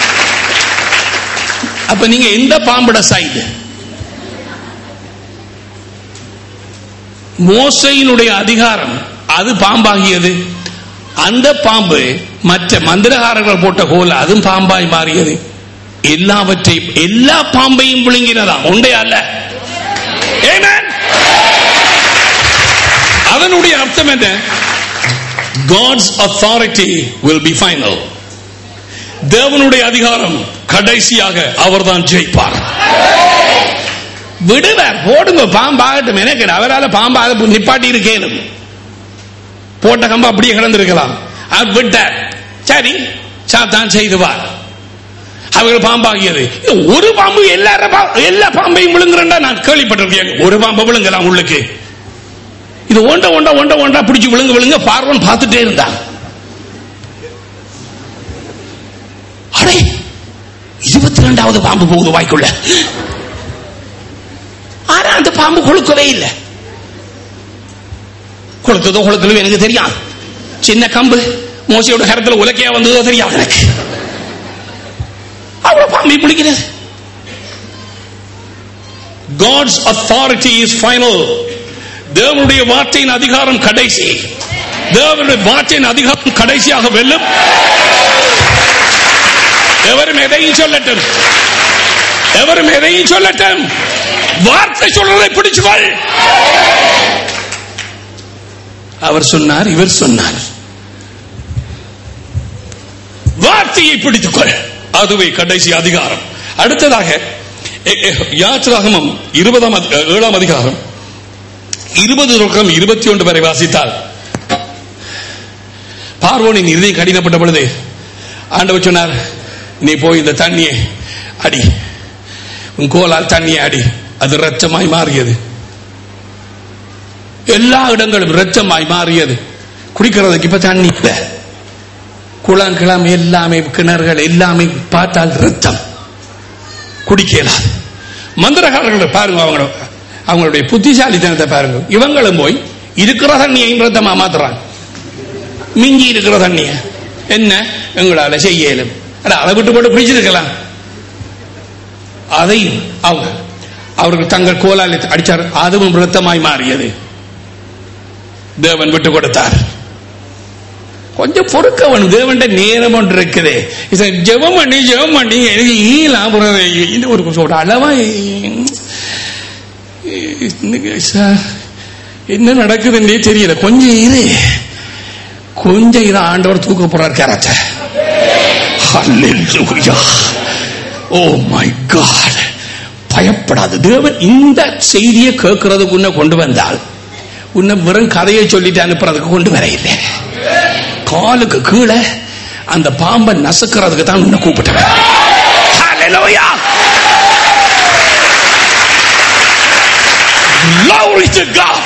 அப்ப நீங்க எந்த பாம்புட சைடு மோசையினுடைய அதிகாரம் அது பாம்பாகியது அந்த பாம்பு மற்ற மந்திரகாரர்கள் போட்ட கோல் அதுவும் பாம்பாய் மாறியது எல்லாவற்றையும் எல்லா பாம்பையும் விழுங்கினதாம் உண்டே அல்ல Amen. அதனுடைய அர்த்தம் என்ன God's authority will be final. தேவனுடைய அதிகாரம் கடைசியாக அவர்தான் ஜெயிப்பார் விடுவார் போடுங்க பாம்பாகட்டும் எனக்கு அவரால் பாம்பாக நிப்பாட்டி இருக்கேனும் போட்ட கம்பு அப்படியே கிடந்திருக்கலாம் அவர் விட்டார் சரி சாத்தான் செய்துவார் அவர்கள் பாம்பாகியது இது ஒரு பாம்பு எல்லாரும் பா- எல்லா பாம்பையும் விழுங்குறா நான் கேள்விப்பட்டிருக்கேன் ஒரு பாம்பை விழுங்கலாம் உள்ளுக்கு இது ஒண்ட ஒண்ட ஒண்ட ஒண்டா பிடிச்சு விழுங்க விழுங்க பார்வன் பார்த்துட்டே இருந்தான் அடே இருபத்தி ரெண்டாவது பாம்பு போகுது வாய்க்குள்ள ஆனா அந்த பாம்பு கொழுக்கவே இல்லை கொளுத்ததோ கொளுத்தலோ எனக்கு தெரியாது சின்ன கம்பு மோசையோட கரத்துல உலக்கையா வந்ததோ தெரியாது எனக்கு அவ்வளவு பாம்பை பிடிக்கிறது God's authority is final. தேவனுடைய வார்த்தையின் அதிகாரம் கடைசி தேவனுடைய வார்த்தையின் அதிகாரம் கடைசியாக வெல்லும் எவரும் எதையும் சொல்லட்டும் எவரும் எதையும் சொல்லட்டும் வார்த்தை சொல்றதை பிடிச்சுக்கொள் அவர் சொன்னார் இவர் சொன்னார் வார்த்தையை பிடித்துக்கொள் அதுவே கடைசி அதிகாரம் அடுத்ததாக எ- எ- யாத்திராகமம் இருபதாம் அதி- ஏழாம் அதிகாரம் இருபது தொடக்கம் இருபத்தி ஒன்று வரை வாசித்தால் பார்வோனின் இருதயம் கடினப்பட்ட பொழுது ஆண்டவர் சொன்னார் நீ போய் இந்த தண்ணியை அடி உன் கோலால் தண்ணியை அடி அது ரத்தமாய் மாறியது எல்லா இடங்களும் ரத்தமாய் மாறியது குடிக்கிறதுக்கு இப்ப தண்ணி இல்லை குளம் கிளம் எல்லாமே கிணறுகள் எல்லாமே பார்த்தால் ரத்தம் குடிக்க இயலாது மந்திரகாரர்களை பாருங்க அவங்க அவங்களுடைய புத்திசாலித்தனத்தை பாருங்க இவங்களும் போய் இருக்கிற தண்ணியையும் ரத்தமா மாத்துறாங்க மிஞ்சி இருக்கிற தண்ணிய என்ன எங்களால செய்ய இயலும் அட, அதை விட்டு போட்டு பிடிச்சிருக்கலாம் அதையும் அவங்க அவர்கள் தங்கள் கோலால் அடிச்சார் அதுவும் ரத்தமாய் மாறியது தேவன் விட்டு கொடுத்தார் கொஞ்சம் பொறுக்கவன் தேவன்ட நேரம் ஒன்று இருக்குது இதை ஜெபம் பண்ணி ஜெபம் பண்ணி எனக்கு ஈலாம் புறது இந்த ஒரு ஒரு அளவா இன்னைக்கு ச- என்ன நடக்குதுன்னே தெரியல கொஞ்சம் இரு கொஞ்சம் இதை ஆண்டவர் தூக்க போறார் கேரட்ட ஓ மை காட் பயப்படாது தேவன் இந்த செய்தியை கேட்கறதுக்கு உன்னை கொண்டு வந்தால் உன்னை வெறும் கதையை சொல்லிட்டு அனுப்புறதுக்கு கொண்டு வர இல்லை காலுக்கு கீழே அந்த பாம்பை நசுக்கிறதுக்கு தான் உன்னை கூப்பிட்டவன் Hallelujah. Glory to God.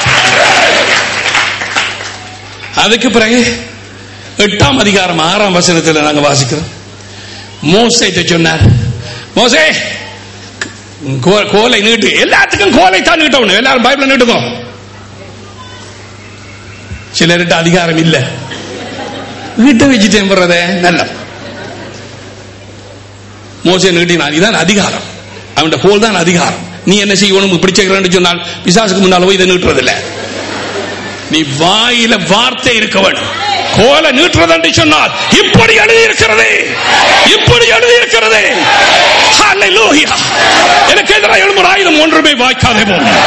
அதுக்கு பிறகு எட்டாம் அதிகாரம் ஆறாம் வசனத்தில் நாங்க வாசிக்கிறோம் மோசைட்ட சொன்னார் மோசே கோ- கோலை நீட்டு எல்லாத்துக்கும் கோலை தான் நீட்டணும் எல்லாரும் பைபிள் நீட்டுங்க சிலர்கிட்ட அதிகாரம் இல்ல வீட்டை வச்சுட்டேன் போறதே நல்ல மோசை நீட்டினான் இதான் அதிகாரம் அவன் கோல் தான் அதிகாரம் நீ என்ன செய்யணும் இப்படி செய்கிறன்னு சொன்னால் பிசாசுக்கு முன்னால போய் இதை நீட்டுறதில்ல நீ வாயில வார்த்தை இருக்க வேண்டும் கோல நீட்டுறது என்று சொன்னால் இப்படி எழுதி இருக்கிறது இப்படி எழுதி இருக்கிறது ஹalleluya எனக்கு எதிராக எழும்புற ஆயுதம் ஒன்றுமே வாய்க்காதே போகும்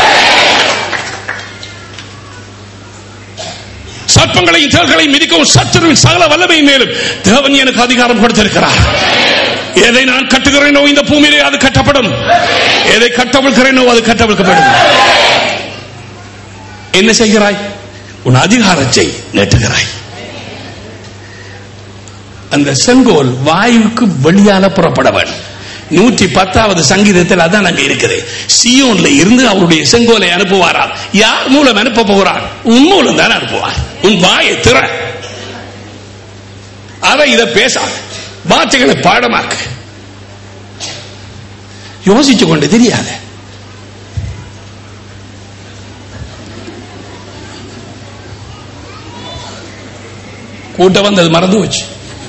சர்ப்பங்களையும் தேள்களையும் மிதிக்கவும் சத்துருவின் சகல வல்லமை மேலும் தேவன் எனக்கு அதிகாரம் கொடுத்திருக்கிறார் எதை நான் கட்டுகிறேனோ இந்த பூமியிலே அது கட்டப்படும் எதை கட்டவிழ்கிறேனோ அது கட்டவிழ்க்கப்படும் என்ன செய்கிறாய் உன் அதிகாரத்தை நெட்டுகிறாய் அந்த செங்கோல் வாயுக்கு வெளியால புறப்பட வேண்டும் நூற்றி பத்தாவது சங்கீதத்தில் அதான் அங்க இருக்குது சியோன்ல இருந்து அவருடைய செங்கோலை அனுப்புவாராம் யார் மூலம் அனுப்ப போகிறார் உன் மூலம் தான் அனுப்புவார் உன் வாயை திற அதை இதை பேசாத வார்த்தைகளை பாடமாக்கு யோசிச்சு கொண்டு தெரியாத கூட்டம் வந்தது மறந்து போச்சு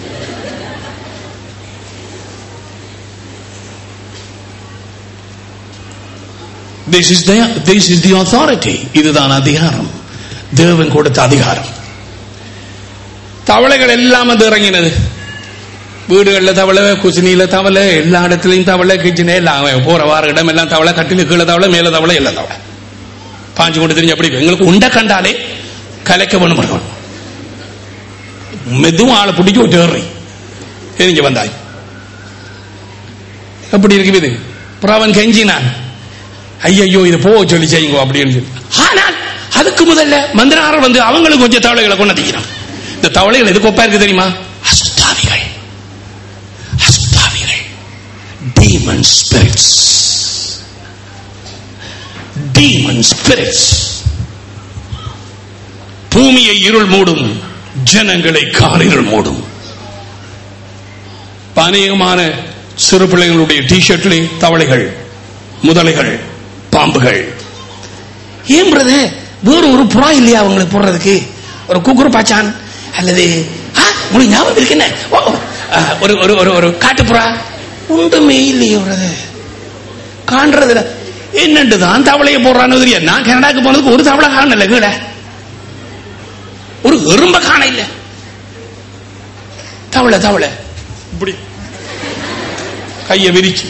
This is the this is the authority. இதுதான் அதிகாரம் தேவன் கொடுத்த அதிகாரம் தவளைகள் எல்லாம் வந்து இறங்கினது வீடுகளில் தவளை குசினியில தவளை எல்லா இடத்துலையும் தவளை கிச்சனே எல்லாம் போற வார இடம் எல்லாம் தவளை கட்டில கீழே தவளை மேல தவளை எல்லாம் தவளை பாஞ்சு கொண்டு தெரிஞ்சு அப்படி எங்களுக்கு உண்டை கண்டாலே கலைக்க வேணும் இருக்கணும் மெதுவும் ஆளை பிடிச்சி ஒரு ஏறி தெரிஞ்சு வந்தாய் எப்படி இருக்குது இது அப்புறம் அவன் கெஞ்சினான் ஐயையோ இது போக சொல்லி செய்யுங்க அப்படின்னு சொல்லி ஆனால் அதுக்கு முதல்ல மந்திராரர் வந்து அவங்களுக்கு கொஞ்சம் தவளைகளை கொண்டாதிக்கிறான் இந்த தவளைகள் எதுக்கு ஒப்பா இருக்கு தெரியுமா அசுத்தாவிகள் அசுத்தாவிகள் டீமன் ஸ்பிரிட்ஸ் டீமன் ஸ்பிரிட்ஸ் பூமியை இருள் மூடும் ஜனங்களை காரிருள் மூடும் அநேகமான சிறு பிள்ளைகளுடைய டிஷர்ட்ல தவளைகள் முதலைகள் பாம்புகள் ஏன் பிரதர் வேற ஒரு புறா இல்லையா அவங்களுக்கு போடுறதுக்கு ஒரு குக்குரு பாச்சான் அல்லது ஆ, உங்களுக்கு ஞாபகம் இருக்குன்னு ஓ ஆ, ஒரு ஒரு ஒரு ஒரு காட்டுப்புறா ஒன்றுமே இல்லையே பிரதர் காண்றதுல என்னண்டு தான் தவளையை போடுறான்னு தெரியாது நான் கனடாக்கு போனதுக்கு ஒரு தவளை காணல கீழே ஒரு எறும்ப காண இல்ல தவளை தவளை இப்படி கையை விரிச்சு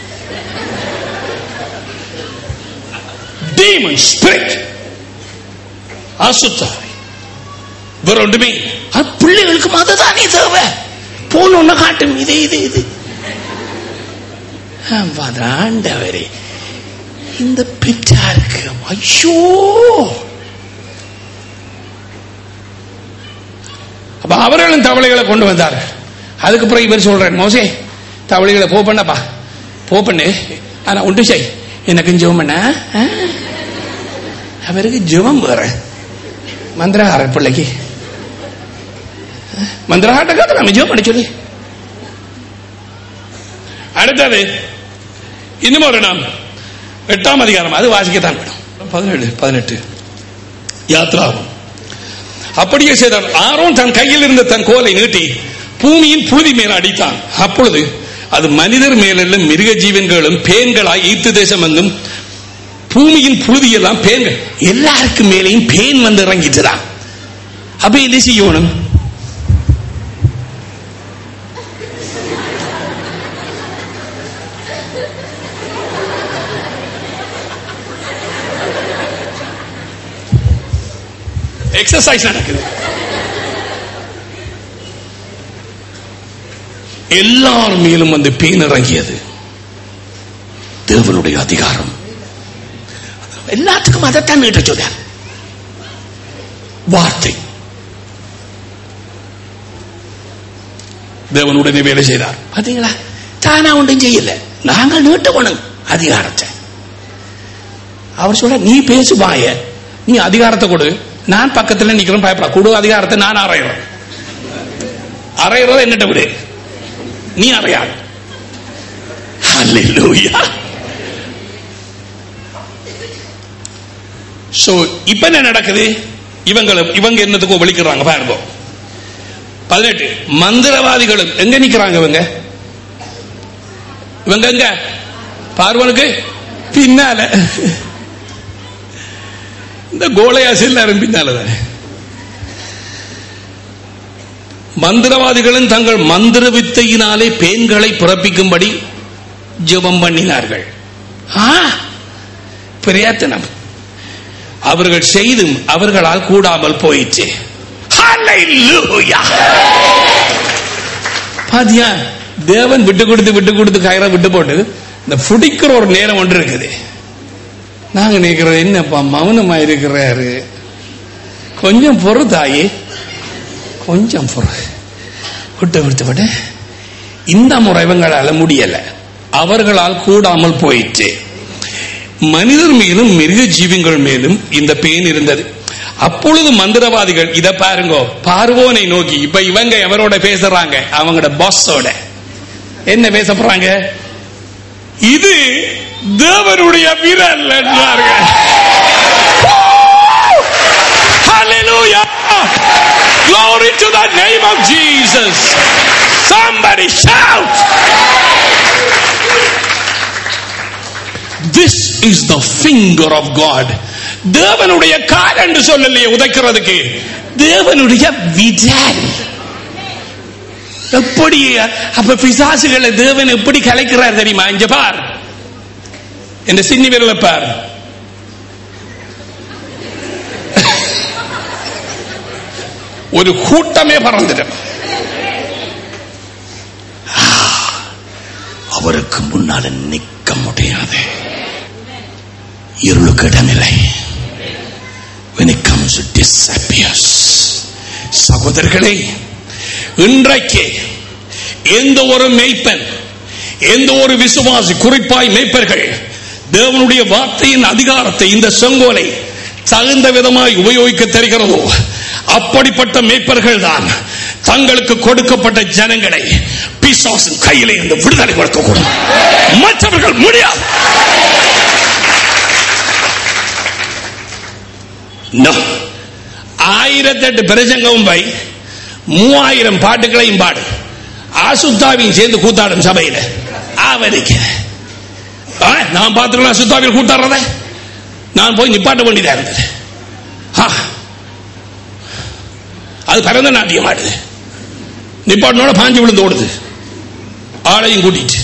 டீமன் ஸ்பிரிட் அசுத்தாவி வேற ஒன்றுமே அது பிள்ளைகளுக்கு அதுதானே தேவை போன ஒண்ணு காட்டும் இது இது இது ஆண்டவரே இந்த பிச்சாருக்கு ஐயோ அப்ப அவர்களும் தவளைகளை கொண்டு வந்தார்கள் அதுக்கப்புறம் இவர் சொல்றார் மோசே தவளைகளை போ பண்ணப்பா போ பண்ணு ஆனா உண்டு செய் எனக்கு ஜெபம் பண்ண ஆ? அவருக்கு ஜெபம் வேற மந்திரஹார பிள்ளைக்கு மந்திரஹாட்ட காத்து நம்ம ஜெபம் பண்ண சொல்லி அடுத்தது இன்னும் ஒரு நாம் எட்டாம் அதிகாரம் அது வாசிக்கத்தான் வேணும் பதினேழு பதினெட்டு யாத்ராகும் அப்படியே செய்தார் ஆரோன் தன் கையில் இருந்த தன் கோலை நீட்டி பூமியின் புழுதி மேல் அடித்தான் அப்பொழுது அது மனிதர் மேலும் மிருக ஜீவன்களும் பேன்களாய் ஈத்து தேசம் வந்தும் பூமியின் புழுதி எல்லாம் பேன்கள் எல்லாருக்கும் மேலேயும் பேன் வந்து இறங்கிட்டுதான் அப்ப என்ன செய்யணும் எக்ஸசைஸ் நடக்குது எல்லார் மேலும் வந்து பேன் இறங்கியது தேவனுடைய அதிகாரம் எல்லாத்துக்கும் அதைத்தான் நீட்ட சொல்றார் வார்த்தை தேவன் உடனே வேலை செய்தார் பாத்தீங்களா தானா ஒன்றும் செய்யல நாங்கள் நீட்டணும் அதிகாரத்தை அவர் சொல்ல நீ பேசு வாய நீ அதிகாரத்தை கொடு நான் பக்கத்துல நிக்கிறேன் பயப்பட கொடு அதிகாரத்தை நான் அறையிறேன் அறையிறத என்னட்ட விடு நீ அறையாது Hallelujah. சோ இப்ப என்ன நடக்குது இவங்க இவங்க என்னத்துக்கோ விழிக்கிறாங்க பாருங்க பதினெட்டு மந்திரவாதிகளும் எங்க நிக்கிறாங்க இவங்க இவங்க எங்க பார்வனுக்கு பின்னால இந்த கோலையாசி எல்லாரும் பின்னால தானே மந்திரவாதிகளும் தங்கள் மந்திர வித்தையினாலே பேன்களை பிறப்பிக்கும்படி ஜெபம் பண்ணினார்கள் ஆ, பிரயத்தனம் அவர்கள் செய்தும் அவர்களால் கூடாமல் போயிற்று Hallelujah. பாத்தியா தேவன் விட்டு கொடுத்து விட்டு கொடுத்து கயிறை விட்டு போட்டு இந்த புடிக்கிற ஒரு நேரம் ஒன்று இருக்குது நாங்க நினைக்கிறோம் என்னப்பா மௌனமா இருக்கிறாரு கொஞ்சம் பொறு தாயே கொஞ்சம் பொறு விட்டு விட்டு விட்டு இந்த முறை இவங்களால முடியல அவர்களால் கூடாமல் போயிற்று மனிதர் மேலும் மிருக ஜீவங்கள் மேலும் இந்த பேன் இருந்தது அப்பொழுது மந்திரவாதிகள் இத பாருங்க பார்வோனை நோக்கி இப்ப இவங்க எவரோட பேசுறாங்க அவங்களோட பாஸோட என்ன பேச போறாங்க இது தேவனுடைய விரல் என்றார்கள் Hallelujah! Glory to the name of Jesus! Somebody shout! This is the finger of God. தேவனுடைய கால் என்று சொல்லலையே உதைக்கிறதுக்கு தேவனுடைய விரல் எப்படி அப்ப பிசாசுகளை தேவன் எப்படி கலைக்கிறார் தெரியுமா இங்க பார் இந்த சின்னி விரல பார் ஒரு கூட்டமே பறந்துடும் அவருக்கு முன்னால நிக்க முடியாது இருளுக்கு இடமில்லை when it comes to disappears சகோதரர்களே இன்றைக்கு எந்த ஒரு மெய்ப்பன் எந்த ஒரு விசுவாசி குறிப்பாய் மெய்ப்பர்கள் தேவனுடைய வார்த்தையின் அதிகாரத்தை இந்த செங்கோலை தகுந்த விதமாய் உபயோகிக்க தெரிகிறதோ அப்படிப்பட்ட மேய்ப்பர்கள் தான் தங்களுக்கு கொடுக்கப்பட்ட ஜனங்களை பிசாசின் கையிலே இருந்து விடுதலை கொடுக்கக்கூடும் மற்றவர்கள் முடியாது No. ஆயிரத்தெட்டு பிரசங்கவும் பை மூவாயிரம் பாட்டுகளையும் பாடு அசுத்தாவையும் சேர்ந்து கூத்தாடும் சபையில ஆவரிக்க ஆ, நான் பார்த்துக்கலாம் அசுத்தாவில் கூத்தாடுறத நான் போய் நிப்பாட்ட வேண்டியதா இருந்தது ஆ. அது பரந்த நாட்டியம் ஆடுது நிப்பாட்டினோட பாஞ்சு விழுந்து ஓடுது ஆளையும் கூட்டிட்டு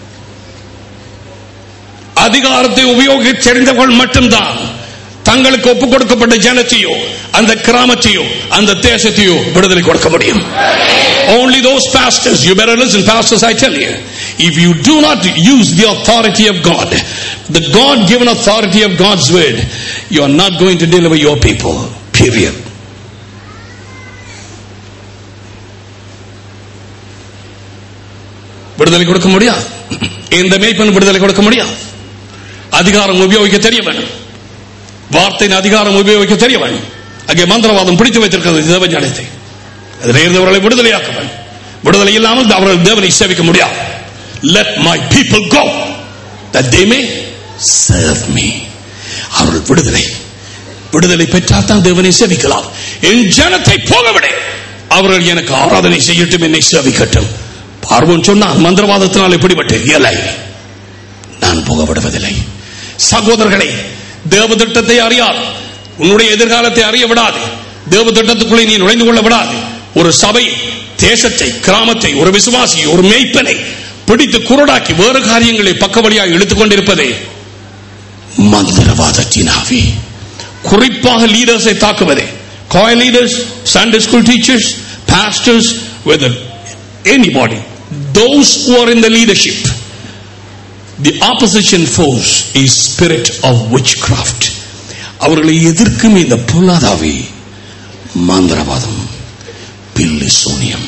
அதிகாரத்தை உபயோகிக்க தெரிந்தவர்கள் மட்டும்தான் தங்களுக்கு ஒப்பு கொடுக்கப்பட்ட ஜனத்தையோ அந்த கிராமத்தையோ அந்த தேசத்தையோ விடுதலை கொடுக்க முடியும் only those pastors you better listen pastors i tell you if you do not use the authority of god the god given authority of god's word you are not going to deliver your people period விடுதலை கொடுக்க முடியாது எந்த மேய்ப்பன் விடுதலை கொடுக்க முடியாது அதிகாரம் உபயோகிக்க தெரிய வேண்டும் வார்த்தையின் அதிகாரம் உபயோகிக்க தெரிய வேண்டும் அங்கே மந்திரவாதம் பிடித்து வைத்திருக்கிறது தேவ ஞானத்தை அதில் இருந்தவர்களை விடுதலையாக்க வேண்டும் விடுதலை இல்லாமல் அவர்கள் தேவனை சேவிக்க முடியாது let my people go that they may serve me அவர்கள் விடுதலை விடுதலை பெற்றால் தான் தேவனை சேவிக்கலாம் என் ஜனத்தை போகவிடு அவர்கள் எனக்கு ஆராதனை செய்யட்டும் என்னை சேவிக்கட்டும் பார்வோன் சொன்னான் மந்திரவாதத்தினால் எப்படிப்பட்டு இயலை நான் போக விடுவதில்லை சகோதரர்களே தேவ திட்டத்தை அறியாது உன்னுடைய எதிர்காலத்தை அறிய விடாது தேவ திட்டத்துக்குள்ளே நீ நுழைந்து கொள்ள விடாது ஒரு சபை தேசத்தை கிராமத்தை ஒரு விசுவாசி ஒரு மேய்ப்பனை பிடித்து குருடாக்கி வேறு காரியங்களை பக்கவழியாக இழுத்துக் கொண்டிருப்பதே மந்திரவாதத்தினாவே குறிப்பாக லீடர்ஸை தாக்குவதே காய் leaders Sunday school teachers pastors whether anybody those who are in the leadership the opposition force is spirit of witchcraft அவர்களை எதிர்க்கும் இந்த பொல்லாதாவி மந்திரவாதம் பில்லி சூனியம்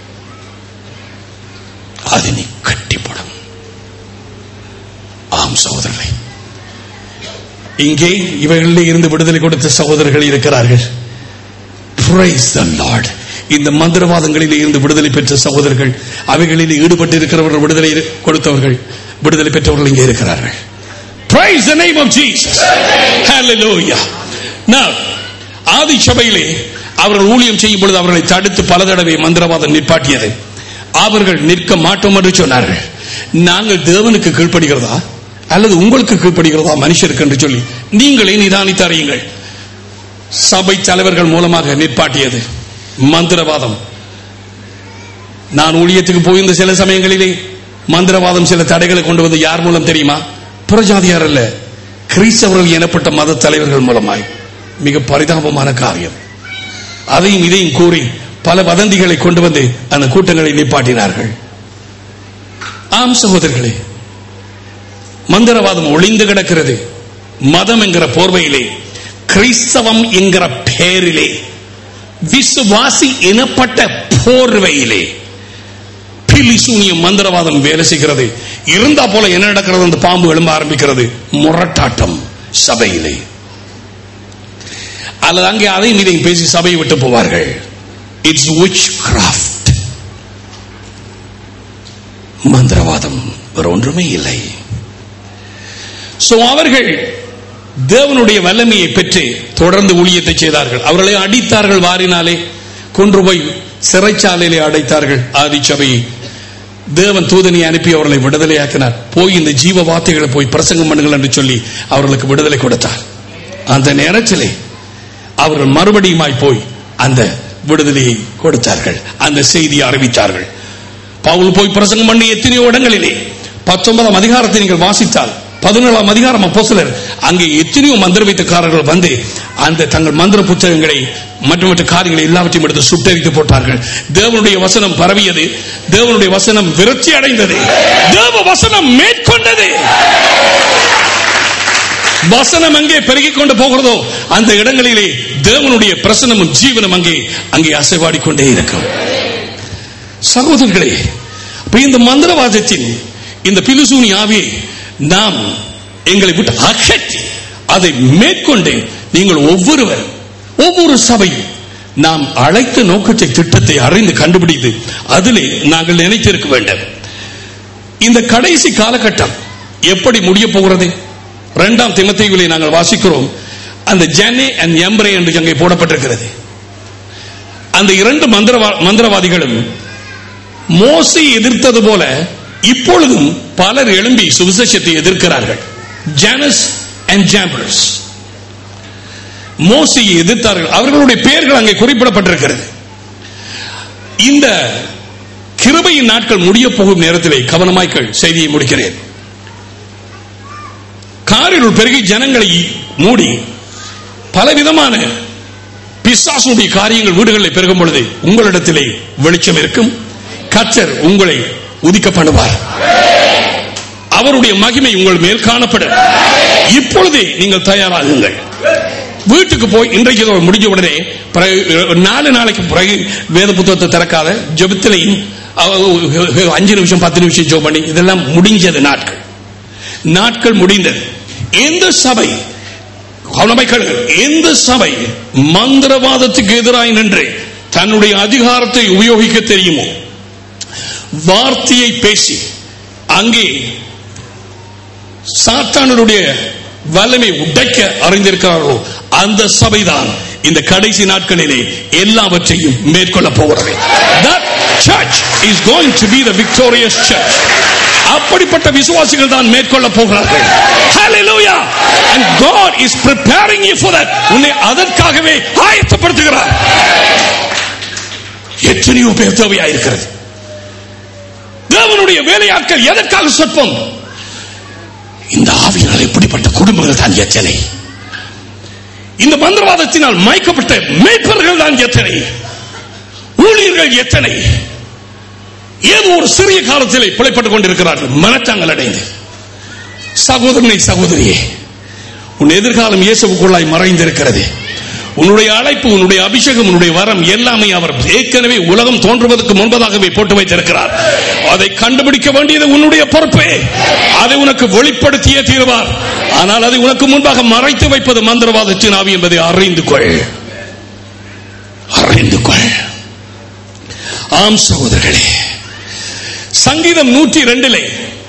அதனை கட்டிப்படும் ஆம் சகோதரர்களே இங்கே இவைகளிலே இருந்து விடுதலை கொடுத்த சகோதரர்கள் இருக்கிறார்கள் Praise the Lord. இந்த மந்திரவாதங்களிலே இருந்து விடுதலை பெற்ற சகோதரர்கள் அவைகளில் ஈடுபட்டு இருக்கிறவர்கள் விடுதலை கொடுத்தவர்கள் விடுதலை பெற்றவர்கள் இங்கே இருக்கிறார்கள் Praise the name of Jesus. Hallelujah. Now, ஆதி சபையிலே அவர்கள் ஊழியம் செய்யும் பொழுது அவர்களை தடுத்து பல தடவை மந்திரவாதம் நிப்பாட்டியது அவர்கள் நிற்க மாட்டோம் என்று சொன்னார்கள் நாங்கள் தேவனுக்கு கீழ்ப்படுகிறதா அல்லது உங்களுக்கு கீழ்ப்படுகிறதா மனுஷருக்கு என்று சொல்லி நீங்களே நிதானித்து அறியுங்கள் சபை தலைவர்கள் மூலமாக நிற்பாட்டியது மந்திரவாதம் நான் ஊழியத்துக்கு போயிருந்த சில சமயங்களிலே மந்திரவாதம் சில தடைகளை கொண்டு வந்து யார் மூலம் தெரியுமா புறஜாதியார் அல்ல கிறிஸ்தவர்கள் எனப்பட்ட மத தலைவர்கள் மூலமாய் மிக பரிதாபமான காரியம் அதையும் இதையும் கூறி பல வதந்திகளை கொண்டு வந்து அந்த கூட்டங்களை நிப்பாட்டினார்கள் ஆம் சகோதரர்களே மந்திரவாதம் ஒளிந்து கிடக்கிறது மதம் என்கிற போர்வையிலே கிறிஸ்தவம் என்கிற பெயரிலே விசுவாசி எனப்பட்ட போர்வையிலே பிலிசூனியம் மந்திரவாதம் வேலை செய்கிறது இருந்தா போல என்ன நடக்கிறது அந்த பாம்பு எழும்ப ஆரம்பிக்கிறது முரட்டாட்டம் சபையிலே அல்லது அங்கே அதையும் இதையும் பேசி சபையை விட்டு போவார்கள் இட்ஸ் விச் கிராஃப்ட் மந்திரவாதம் வேற ஒன்றுமே இல்லை சோ அவர்கள் தேவனுடைய வல்லமையை பெற்று தொடர்ந்து ஊழியத்தை செய்தார்கள் அவர்களை அடித்தார்கள் வாரினாலே கொன்று போய் சிறைச்சாலையிலே அடைத்தார்கள் ஆதிச்சபையை தேவன் தூதனை அனுப்பி அவர்களை விடுதலையாக்கினார் போய் இந்த ஜீவ வார்த்தைகளை போய் பிரசங்கம் பண்ணுங்கள் என்று சொல்லி அவர்களுக்கு விடுதலை கொடுத்தார் அந்த நேரத்திலே அவர்கள் மறுபடியுமாய் போய் அந்த விடுதலையை கொடுத்தார்கள் அந்த செய்தியை அறிவித்தார்கள் பவுல் போய் பிரசங்கம் பண்ணி எத்தனையோ இடங்களிலே பத்தொன்பதாம் அதிகாரத்தை நீங்கள் வாசித்தால் பதினேழாம் அதிகாரம் அப்போஸ்தலர் அங்கே எத்தனையோ மந்திர வைத்தக்காரர்கள் வந்து அந்த தங்கள் மந்திர புத்தகங்களை மற்ற மற்ற காரியங்களை எல்லாவற்றையும் எடுத்து சுட்டரித்து போட்டார்கள் தேவனுடைய வசனம் பரவியது தேவனுடைய வசனம் விருத்தி அடைந்தது தேவ வசனம் மேற்கொண்டது வசனம் அங்கே பெருகிக் கொண்டு போகிறதோ அந்த இடங்களிலே தேவனுடைய பிரசனமும் ஜீவனும் அங்கே அங்கே அசைவாடிக்கொண்டே இருக்கும் சகோதரர்களே இப்ப இந்த மந்திரவாதத்தின் இந்த பிலுசூனி ஆவியை நாம் எங்களை விட்டு அகற்றி அதை மேற்கொண்டு நீங்கள் ஒவ்வொருவர் ஒவ்வொரு சபையும் நாம் அழைத்த நோக்கத்தை திட்டத்தை அறிந்து கண்டுபிடித்து அதிலே நாங்கள் நினைத்திருக்க வேண்டும் இந்த கடைசி காலகட்டம் எப்படி முடிய போகிறது இரண்டாம் திமத்தைகளை நாங்கள் வாசிக்கிறோம் அந்த ஜனே அண்ட் எம்ரே என்று அங்கே போடப்பட்டிருக்கிறது அந்த இரண்டு மந்திரவா மந்திரவாதிகளும் மோசி எதிர்த்தது போல இப்பொழுதும் பலர் எழும்பி சுவிசேஷத்தை எதிர்க்கிறார்கள் ஜானஸ் அண்ட் ஜாம்பர்ஸ் மோசியை எதிர்த்தார்கள் அவர்களுடைய பெயர்கள் அங்கே குறிப்பிடப்பட்டிருக்கிறது இந்த கிருபையின் நாட்கள் முடிய போகும் நேரத்திலே கவனமாய்கள் செய்தியை முடிக்கிறேன் காரிருள் பெருகி ஜனங்களை மூடி பலவிதமான பிசாசுடைய காரியங்கள் வீடுகளில் பெருகும் பொழுது உங்களிடத்திலே வெளிச்சம் இருக்கும் கச்சர் உங்களை உதிக்க பண்ணுவார் அவருடைய மகிமை உங்கள் மேல் காணப்படும் இப்பொழுதே நீங்கள் தயாராகுங்கள் வீட்டுக்கு போய் இன்றைக்கு இதோ முடிஞ்ச உடனே பிறகு நாலு நாளைக்கு பிறகு வேத புத்தகத்தை திறக்காத ஜெபத்திலையும் அவ- அஞ்சு நிமிஷம் பத்து நிமிஷம் ஜெபம் பண்ணி இதெல்லாம் முடிஞ்சது நாட்கள் நாட்கள் முடிந்தது எந்த சபை கவனமை கேளுங்கள் எந்த சபை மந்திரவாதத்துக்கு எதிராய் நின்று தன்னுடைய அதிகாரத்தை உபயோகிக்க தெரியுமோ வார்த்தையை பேசி அங்கே சாத்தானருடைய வல்லமை உடைக்க அறிந்திருக்கிறார்களோ அந்த சபைதான் இந்த கடைசி நாட்களிலே எல்லாவற்றையும் மேற்கொள்ள போகிறது that church is going to be the victorious church அப்படிப்பட்ட விசுவாசிகள் தான் மேற்கொள்ள போகிறார்கள் hallelujah and god is preparing you for that உன்னை அதற்காகவே ஆயத்தப்படுத்துகிறார் எத்தனையோ பேர் தேவையாயிருக்கிறது தேவனுடைய வேலையாட்கள் எதற்காக சொற்பம் இந்த ஆவியினால் இப்படிப்பட்ட குடும்பங்கள் தான் எத்தனை இந்த மந்திரவாதத்தினால் மயக்கப்பட்ட மேய்ப்பர்கள் தான் எத்தனை ஊழியர்கள் எத்தனை ஏதோ ஒரு சிறிய காலத்திலே பிழைப்பட்டுக் கொண்டிருக்கிறார்கள் மனச்சாங்கல் அடைந்து சகோதரனை சகோதரியே உன் எதிர்காலம் இயேசுக்குள்ளாய் மறைந்திருக்கிறது உன்னுடைய அழைப்பு உன்னுடைய அபிஷேகம் உன்னுடைய வரம் எல்லாமே அவர் ஏற்கனவே உலகம் தோன்றுவதற்கு முன்பதாகவே போட்டு வைத்திருக்கிறார் அதை கண்டுபிடிக்க வேண்டியது உன்னுடைய பொறுப்பே அதை உனக்கு வெளிப்படுத்தியே தீர்வார் ஆனால் அதை உனக்கு முன்பாக மறைத்து வைப்பது மந்திரவாதத்தின் ஆவி என்பதை அறிந்து கொள் அறிந்து கொள் ஆம் சகோதரர்களே சங்கீதம் நூற்றி ரெண்டிலே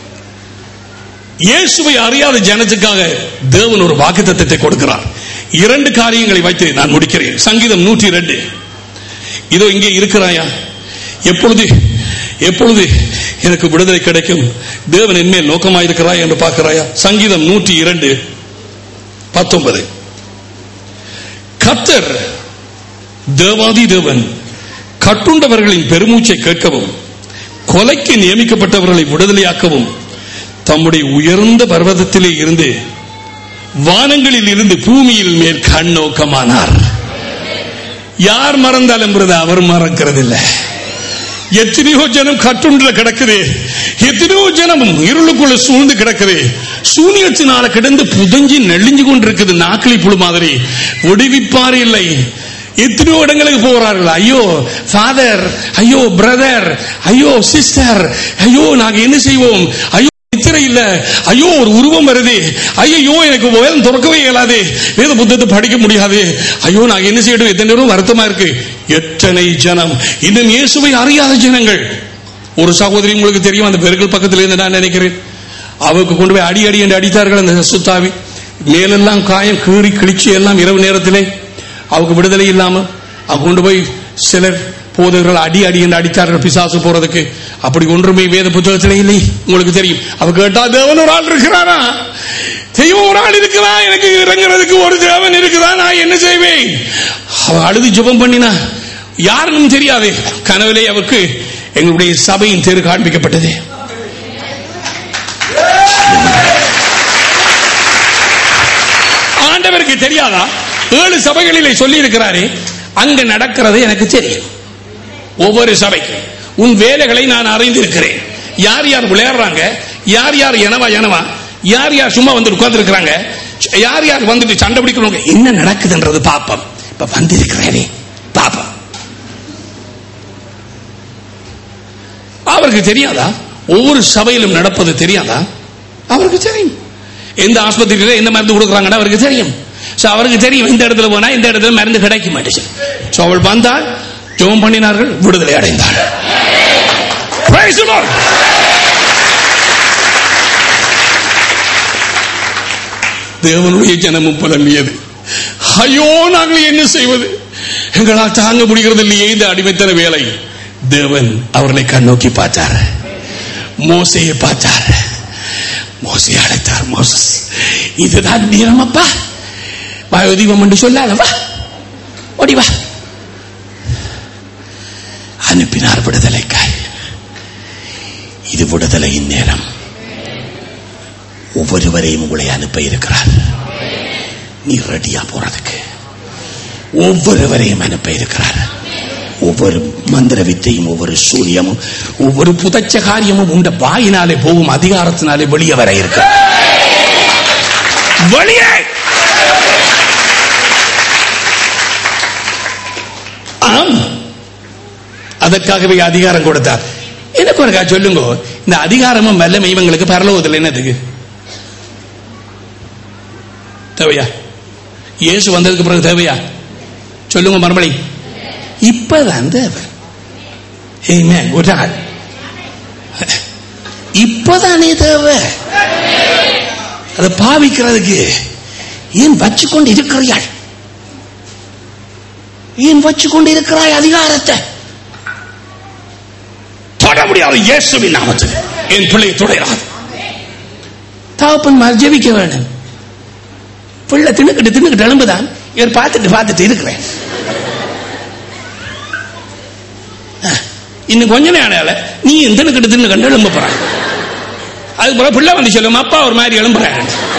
இயேசுவை அறியாத ஜனத்துக்காக தேவன் ஒரு வாக்குத்தத்தத்தை கொடுக்கிறார் இரண்டு காரியங்களை வைத்து நான் முடிக்கிறேன் சங்கீதம் நூற்றி ரெண்டு இதோ இங்கே இருக்கிறாயா எப்பொழுது எப்பொழுது எனக்கு விடுதலை கிடைக்கும் தேவன் என்மேல் நோக்கமாயிருக்கிறாய் என்று பார்க்கிறாயா சங்கீதம் நூற்றி இரண்டு பத்தொன்பது கத்தர் தேவாதி தேவன் கட்டுண்டவர்களின் பெருமூச்சை கேட்கவும் கொலைக்கு நியமிக்கப்பட்டவர்களை விடுதலையாக்கவும் தம்முடைய உயர்ந்த பர்வதத்திலே இருந்து வானங்களில் இருந்து பூமியில் மேல் கண் நோக்கமானார் யார் மறந்தாலும் பிரதா அவர் மறக்கிறது இல்ல எத்தனையோ ஜனம் கட்டுண்டுல கிடக்குது எத்தனையோ ஜனம் இருளுக்குள்ள சூழ்ந்து கிடக்குது சூனியத்தினால கிடந்து புதஞ்சி நெளிஞ்சு கொண்டிருக்குது நாக்களி புழு மாதிரி விடுவிப்பார் இல்லை எத்தனையோ இடங்களுக்கு போகிறார்கள் ஐயோ ஃபாதர் ஐயோ பிரதர் ஐயோ சிஸ்டர் ஐயோ நாங்க என்ன செய்வோம் ஐயோ நித்திரை இல்ல ஐயோ ஒரு உருவம் வருது ஐயோ எனக்கு வேதம் திறக்கவே இயலாது வேத புத்தகத்தை படிக்க முடியாது ஐயோ நான் என்ன செய்யட்டும் எத்தனை நேரம் வருத்தமா இருக்கு எத்தனை ஜனம் இன்னும் இயேசுவை அறியாத ஜனங்கள் ஒரு சகோதரி உங்களுக்கு தெரியும் அந்த பெருக்கள் பக்கத்துல இருந்து நான் நினைக்கிறேன் அவருக்கு கொண்டு போய் அடி அடி என்று அடித்தார்கள் அந்த சுத்தாவி மேலெல்லாம் காயம் கீறி கிழிச்சு எல்லாம் இரவு நேரத்திலே அவருக்கு விடுதலை இல்லாம அவ கொண்டு போய் சிலர் போதகர்கள் அடி அடி என்று அடித்தார்கள் பிசாசு போறதுக்கு அப்படி ஒன்றுமே வேத புத்தகத்தில் இல்லை உங்களுக்கு தெரியும் அவ கேட்டா தேவன் ஒரு ஆள் இருக்கிறாரா தெய்வம் ஒரு ஆள் இருக்கிறா எனக்கு இறங்குறதுக்கு ஒரு தேவன் இருக்குதா நான் என்ன செய்வேன் அவ அழுது ஜெபம் பண்ணினா யாருக்கும் தெரியாது கனவிலே அவருக்கு எங்களுடைய சபையின் தெரு காண்பிக்கப்பட்டது ஆண்டவருக்கு தெரியாதா ஏழு சபைகளிலே சொல்லி இருக்கிறாரே அங்க நடக்கிறது எனக்கு தெரியும் ஒவ்வொரு சபைக்கும் உன் வேலைகளை நான் அறிந்திருக்கிறேன் யார் யார் விளையாடுறாங்க யார் யார் எனவா எனவா யார் யார் சும்மா வந்து உட்கார்ந்து இருக்கிறாங்க யார் யார் வந்துட்டு சண்டை பிடிக்கிறவங்க என்ன நடக்குதுன்றது பாப்போம் இப்ப வந்திருக்கிறேனே பாப்போம் அவருக்கு தெரியாதா ஒவ்வொரு சபையிலும் நடப்பது தெரியாதா அவருக்கு தெரியும் எந்த ஆஸ்பத்திரியில எந்த மருந்து கொடுக்குறாங்கன்னு அவருக்கு தெரியும் சோ அவருக்கு தெரியும் இந்த இடத்துல போனா இந்த இடத்துல மருந்து கிடைக்க மாட்டேச்சு சோ அவள் வந்தாள் ஜெபம் பண்ணினார்கள் விடுதலை அடைந்தாள் Praise the Lord. தேவனுடைய ஜனமும் புலம்பியது ஐயோ நாங்கள் என்ன செய்வது எங்களால் தாங்க முடிகிறது இல்லையே இந்த அடிமைத்தன வேலை தேவன் அவர்களை கண்ணோக்கி பார்த்தார் மோசையை பார்த்தார் மோசையை அழைத்தார் மோசஸ் இதுதான் நேரம் அப்பா வயோதீபம் என்று சொல்லாத வா ஓடி வா அனுப்பினார் விடுதலைக்காய் இது விடுதலையின் நேரம் ஒவ்வொருவரையும் உங்களை அனுப்ப இருக்கிறார் நீ ரெடியா போறதுக்கு ஒவ்வொருவரையும் அனுப்ப இருக்கிறார் ஒவ்வொரு மந்திர வித்தையும் ஒவ்வொரு சூரியமும் ஒவ்வொரு புதச்ச காரியமும் உண்ட வாயினாலே போகும் அதிகாரத்தினாலே வெளியே வர இருக்கு வெளியே ஆம் அதற்காகவே அதிகாரம் கொடுத்தார் எனக்கு ஒருக்கா சொல்லுங்க இந்த அதிகாரமும் வல்லமை இவங்களுக்கு பரலோகத்தில் என்னதுக்கு தேவையா இயேசு வந்ததுக்கு பிறகு தேவையா சொல்லுங்க மறுபடி இப்பதான் தேவை Amen. ஒரு நாள் இப்பதானே தேவை அதை பாவிக்கிறதுக்கு ஏன் வச்சுக்கொண்டு இருக்கிறாள் ஏன் வச்சுக்கொண்டு இருக்கிறாய் அதிகாரத்தை தொட முடியாது இயேசுவின் நாமத்தில் என் பிள்ளையை தொடையாது தகப்பன் ஜெபிக்க வேணும் பிள்ளை தின்னுக்கிட்டு தின்னுக்கிட்டு எழும்புதான் இவர் பார்த்துட்டு பார்த்துட்டு இருக்கிறேன் அஹ், இன்னும் கொஞ்ச நேரம் நீ தின்னுக்கிட்டு தின்னு கண்டு எழும்ப போறான் அதுக்கு பிறகு பிள்ளை வந்து சொல்லும் அப்பா ஒரு மாதிரி எழும்புறேன்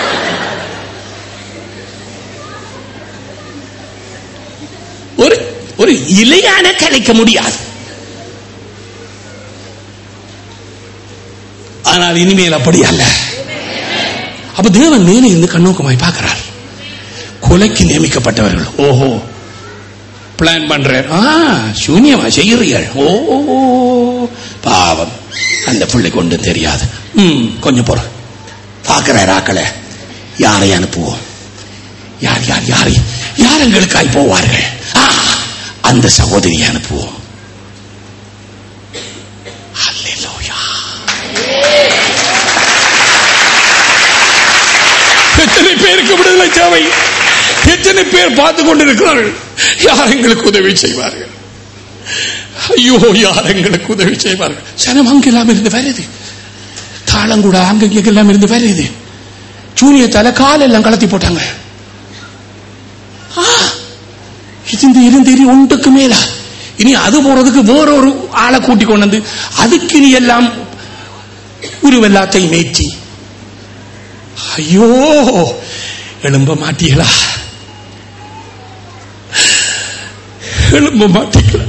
ஒரு ஒரு இலையான கலைக்க முடியாது ஆனால் இனிமேல் அப்படி அல்ல அப்ப தேவன் மேலே இருந்து கண்ணோக்கமாய் பார்க்கிறார் கொலைக்கு நியமிக்கப்பட்டவர்கள் ஓஹோ பிளான் பண்றேன் ஆ சூன்யமா செய்யறீர்கள் ஓ பாவம் அந்த பிள்ளைக்கு ஒன்றும் தெரியாது ம் கொஞ்சம் போற பாக்குற ராக்களை யாரை அனுப்புவோம் யார் யார் யார் யார் எங்களுக்காய் போவார்கள் ஆ, அந்த சகோதரியை அனுப்புவோம் அல்லேலூயா. எத்தனை பேருக்கு விடுதலை தேவை எத்தனை பேர் பார்த்து கொண்டிருக்கிறார்கள் யார் எங்களுக்கு உதவி செய்வார்கள் ஐயோ யார் எங்களுக்கு உதவி செய்வார்கள் சனம் அங்கெல்லாம் இருந்து வருது தாளங்கூட அங்க எல்லாம் இருந்து வருது ஜூனியத்தால காலெல்லாம் கலத்தி போட்டாங்க ஆ, இருந்து இருந்து இனி ஒன்றுக்கு மேல இனி அது போறதுக்கு வேற ஒரு ஆளை கூட்டி கொண்டு வந்து அதுக்கு இனி எல்லாம் உருவெல்லாத்தையும் ஏற்றி ஐயோ எழும்ப மாட்டீங்களா எழும்ப மாட்டீங்களா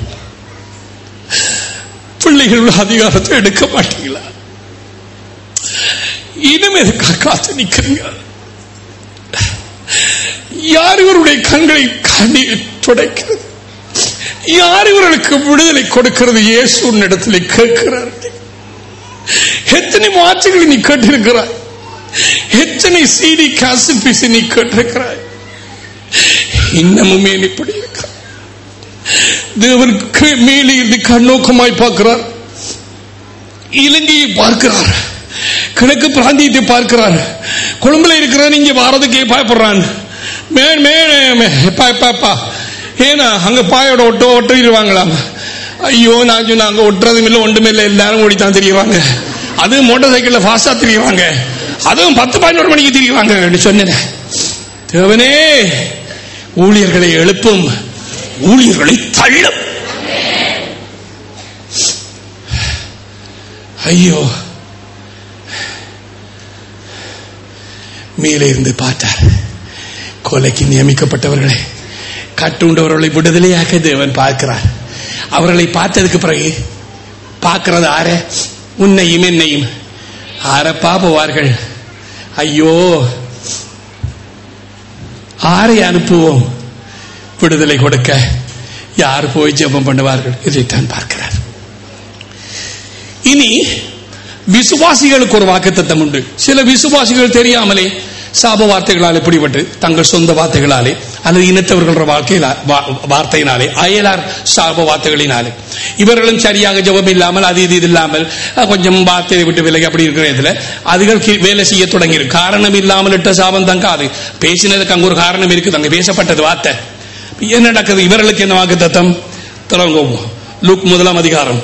பிள்ளைகளோட அதிகாரத்தை எடுக்க மாட்டீங்களா இனிமே எதுக்காக காத்து நிக்கிறீங்க யார் இவருடைய கண்களை கண்ணீர் துடைக்கிறது யார் இவர்களுக்கு விடுதலை கொடுக்கிறது இயேசு இடத்துல கேட்கிறார் எத்தனை வார்த்தைகளை நீ கேட்டிருக்கிறாய் எத்தனை சீடி காசு பீசி நீ கேட்டிருக்கிறாய் இன்னமுமே நீ இப்படி இருக்கிறாய் தேவனுக்கு மேலே இருந்து கண்ணோக்கமாய் பார்க்கிறார் இலங்கையை பார்க்கிறார் கிழக்கு பிராந்தியத்தை பார்க்கிறார் கொழும்புல இருக்கிறான் இங்க வாரதுக்கே பயப்படுறான் மே மே மே- பா பா- பா ஏன்னா அங்க பாயோட ஒட்ட ஒட்டிடுவாங்களாம் ஐயோ நான் சொன்ன அங்க ஒட்டுறதும் இல்லை ஒன்றுமே இல்லை எல்லாரும் ஓடித்தான் தெரியுவாங்க அதுவும் மோட்டார் சைக்கிள்ல ஃபாஸ்டா தெரியுவாங்க அதுவும் பத்து பதினோரு மணிக்கு தெரியுவாங்க சொன்னேன் தேவனே ஊழியர்களை எழுப்பும் ஊழியர்களை தள்ளும் ஐயோ மேலே இருந்து பார்த்தார் கொலைக்கு நியமிக்கப்பட்டவர்களை கட்டுண்டவர்களை விடுதலையாக்க தேவன் பார்க்கிறார் அவர்களை பார்த்ததுக்கு பிறகு பார்க்கிறது ஆர உன்னையும் என்னையும் ஆரப்பா போவார்கள் ஐயோ ஆரை அனுப்புவோம் விடுதலை கொடுக்க யார் போய் ஜெபம் பண்ணுவார்கள் இதைத்தான் பார்க்கிறார் இனி விசுவாசிகளுக்கு ஒரு வாக்குத்தத்தம் உண்டு சில விசுவாசிகள் தெரியாமலே சாப வார்த்தைகளால் இப்படிப்பட்டு தங்கள் சொந்த வார்த்தைகளாலே அல்லது இனத்தவர்கள வாழ்க்கையில வா- வார்த்தையினாலே அயலார் சாப வார்த்தைகளினாலே இவர்களும் சரியாக ஜெபம் இல்லாமல் அது இது இது இல்லாமல் அஹ், கொஞ்சம் வார்த்தையை விட்டு விலகி அப்படி இருக்கிற இதுல அதுகள் கி- வேலை செய்ய தொடங்கிடும் காரணம் இல்லாமல் இட்ட சாபம் தங்காது பேசினதுக்கு அங்க ஒரு காரணம் இருக்குது அங்க பேசப்பட்டது வார்த்தை என்ன நடக்குது இவர்களுக்கு என்ன வாக்கு தத்தம் தொடங்கும் லூக் முதலாம் அதிகாரம்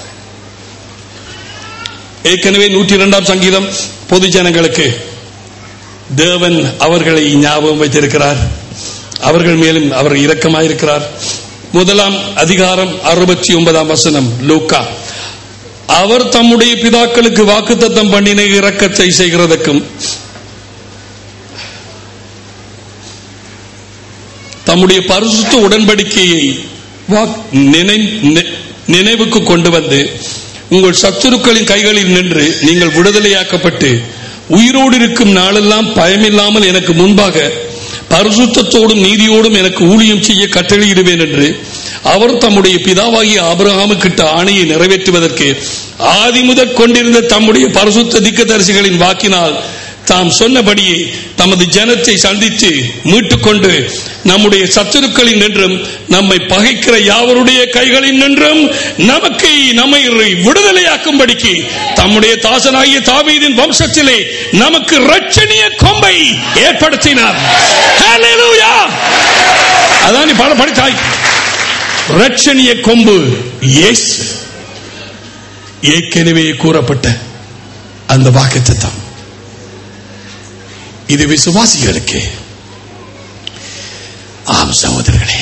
ஏற்கனவே நூற்றி இரண்டாம் சங்கீதம் பொது ஜனங்களுக்கு தேவன் அவர்களை ஞாபகம் வைத்திருக்கிறார் அவர்கள் மேலும் அவர் இரக்கமாயிருக்கிறார் முதலாம் அதிகாரம் அறுபத்தி ஒன்பதாம் வசனம் லூக்கா அவர் தம்முடைய பிதாக்களுக்கு வாக்குத்தத்தம் பண்ணின இரக்கத்தை செய்கிறதற்கும் தம்முடைய பரிசுத்த உடன்படிக்கையை வாக்- நினை- நி- நினைவுக்கு கொண்டு வந்து உங்கள் சத்துருக்களின் கைகளில் நின்று நீங்கள் விடுதலையாக்கப்பட்டு உயிரோடு இருக்கும் நாளெல்லாம் பயமில்லாமல் எனக்கு முன்பாக பரிசுத்தத்தோடும் நீதியோடும் எனக்கு ஊழியம் செய்ய கட்டளையிடுவேன் என்று அவர் தம்முடைய பிதாவாகிய ஆபிரகாமுக்கிட்ட ஆணையை நிறைவேற்றுவதற்கு ஆதி முதற் கொண்டிருந்த தம்முடைய பரிசுத்த திக்கதரிசிகளின் வாக்கினால் தாம் சொன்னபடியே தமது ஜனத்தை சந்தித்து மீட்டுக்கொண்டு நம்முடைய சத்துருக்களின் நின்றும் நம்மை பகைக்கிற யாவருடைய கைகளில் நின்றும் நமக்கு நம்மை விடுதலையாக்கும்படிக்கு தம்முடைய தாசனாகிய தாவீதின் வம்சத்திலே நமக்கு ரட்சணிய கொம்பை ஏற்படுத்தினார் Hallelujah! அதான் நீ பாட படித்தாய் ரட்சணிய கொம்பு இயேசு ஏற்கனவே கூறப்பட்ட அந்த வாக்குத்தத்தம் இது விசுவாசிகளுக்கு ஆம் சகோதரர்களே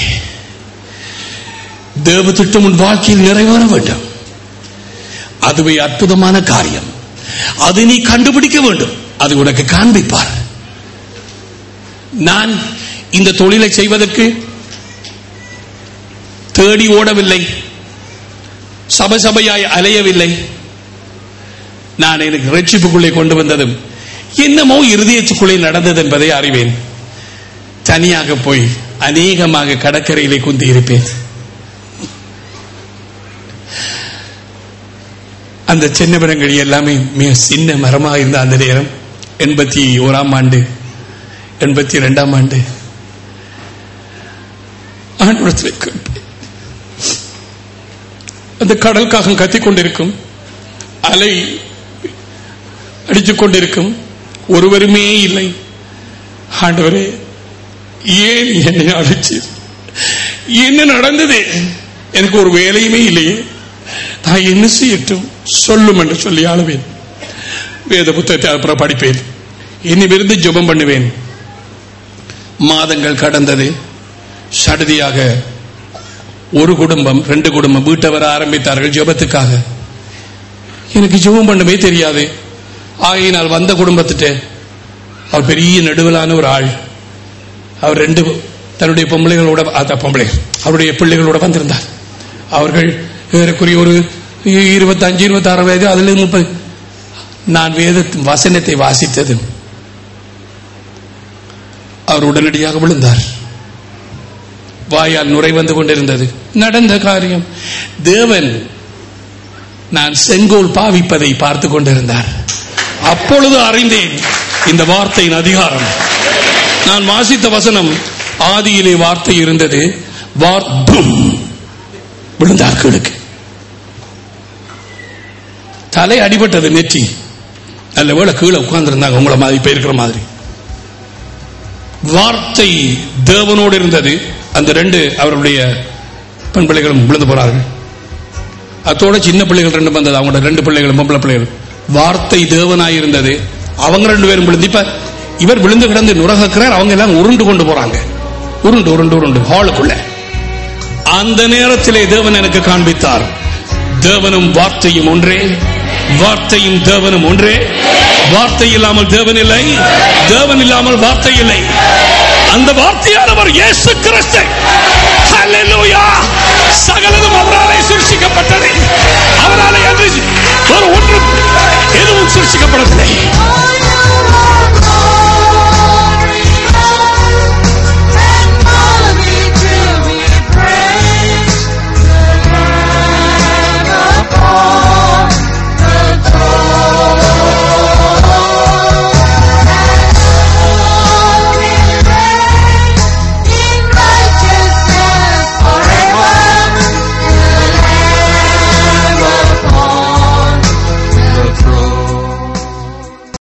தேவ திட்டம் உன் வாழ்க்கையில் நிறைவேற வேண்டும் அதுவே அற்புதமான காரியம் அது நீ கண்டுபிடிக்க வேண்டும் அது உனக்கு காண்பிப்பார் நான் இந்த தொழிலை செய்வதற்கு தேடி ஓடவில்லை சபை சபையாய் அலையவில்லை நான் எனக்கு ரட்சிப்புக்குள்ளே கொண்டு வந்ததும் என்னமோ இருதயத்துக்குள்ளே நடந்தது என்பதை அறிவேன் தனியாக போய் அநேகமாக கடற்கரையிலே குந்தி இருப்பேன் அந்த சின்ன மரங்கள் எல்லாமே மிக சின்ன மரமாக இருந்த அந்த நேரம் எண்பத்தி ஓராம் ஆண்டு எண்பத்தி இரண்டாம் ஆண்டு ஆண்டவரத்தில் கேட்பேன். அந்த கடல் காகம் கத்திக் கொண்டிருக்கும் அலை அடித்துக் கொண்டிருக்கும் ஒருவருமே இல்லை ஆண்டவரே ஏன் என்னை அழைச்சு என்ன நடந்தது எனக்கு ஒரு வேலையுமே இல்லையே நான் என்ன செய்யட்டும் சொல்லும் என்று சொல்லி ஆளுவேன் வேத புத்தகத்தை அப்புறம் படிப்பேன் இனிமிருந்து ஜெபம் பண்ணுவேன் மாதங்கள் கடந்தது சடுதியாக ஒரு குடும்பம் ரெண்டு குடும்பம் வீட்டை வர ஆரம்பித்தார்கள் ஜெபத்துக்காக எனக்கு ஜெபம் பண்ணவே தெரியாது ஆகையினால் வந்த குடும்பத்திட்ட அவர் பெரிய நடுவிலான ஒரு ஆள் அவர் ரெண்டு தன்னுடைய பொம்பளைகளோட அத பொம்பளை அவருடைய பிள்ளைகளோட வந்திருந்தார் அவர்கள் ஏறக்குறைய ஒரு இருபத்தஞ்சு இருபத்தாறு வயது அதில் முப்பது நான் வேத வசனத்தை வாசித்தது அவர் உடனடியாக விழுந்தார் வாயால் நுரை வந்து கொண்டிருந்தது நடந்த காரியம் தேவன் நான் செங்கோல் பாவிப்பதை பார்த்து கொண்டிருந்தார் அப்பொழுது அறிந்தேன் இந்த வார்த்தையின் அதிகாரம் நான் வாசித்த வசனம் ஆதியிலே வார்த்தை இருந்தது வார்ப்பும் விழுந்தார் கீழுக்கு தலை அடிபட்டது நெற்றி நல்ல வேளை கீழே உட்கார்ந்திருந்தாங்க உங்களை மாதிரி இப்ப இருக்கிற மாதிரி வார்த்தை தேவனோடு இருந்தது அந்த ரெண்டு அவருடைய பெண் பிள்ளைகளும் விழுந்து போனார்கள் அத்தோட சின்ன பிள்ளைகள் ரெண்டு வந்தது அவங்களோட ரெண்டு பிள்ளைகளும் பொம்பளை பிள்ளைகள் வார்த்தை தேவனாய் இருந்தது அவங்க ரெண்டு பேரும் விழுந்து இப்ப இவர் விழுந்து கிடந்து நுரகிறார் அவங்க எல்லாம் உருண்டு கொண்டு போறாங்க உருண்டு உருண்டு உருண்டு ஹாலுக்குள்ள அந்த நேரத்திலே தேவன் எனக்கு காண்பித்தார் தேவனும் வார்த்தையும் ஒன்றே வார்த்தையும் தேவனும் ஒன்றே வார்த்தை இல்லாமல் தேவன் இல்லை தேவன் இல்லாமல் வார்த்தை இல்லை அந்த வார்த்தையானவர் இயேசு கிறிஸ்து ஹalleluya சகலதும் அவராலே சிருஷ்டிக்கப்பட்டது அவராலே அன்றி வேறு ஒன்றும் எதுவும் சிருஷ்டிக்கப்படவில்லை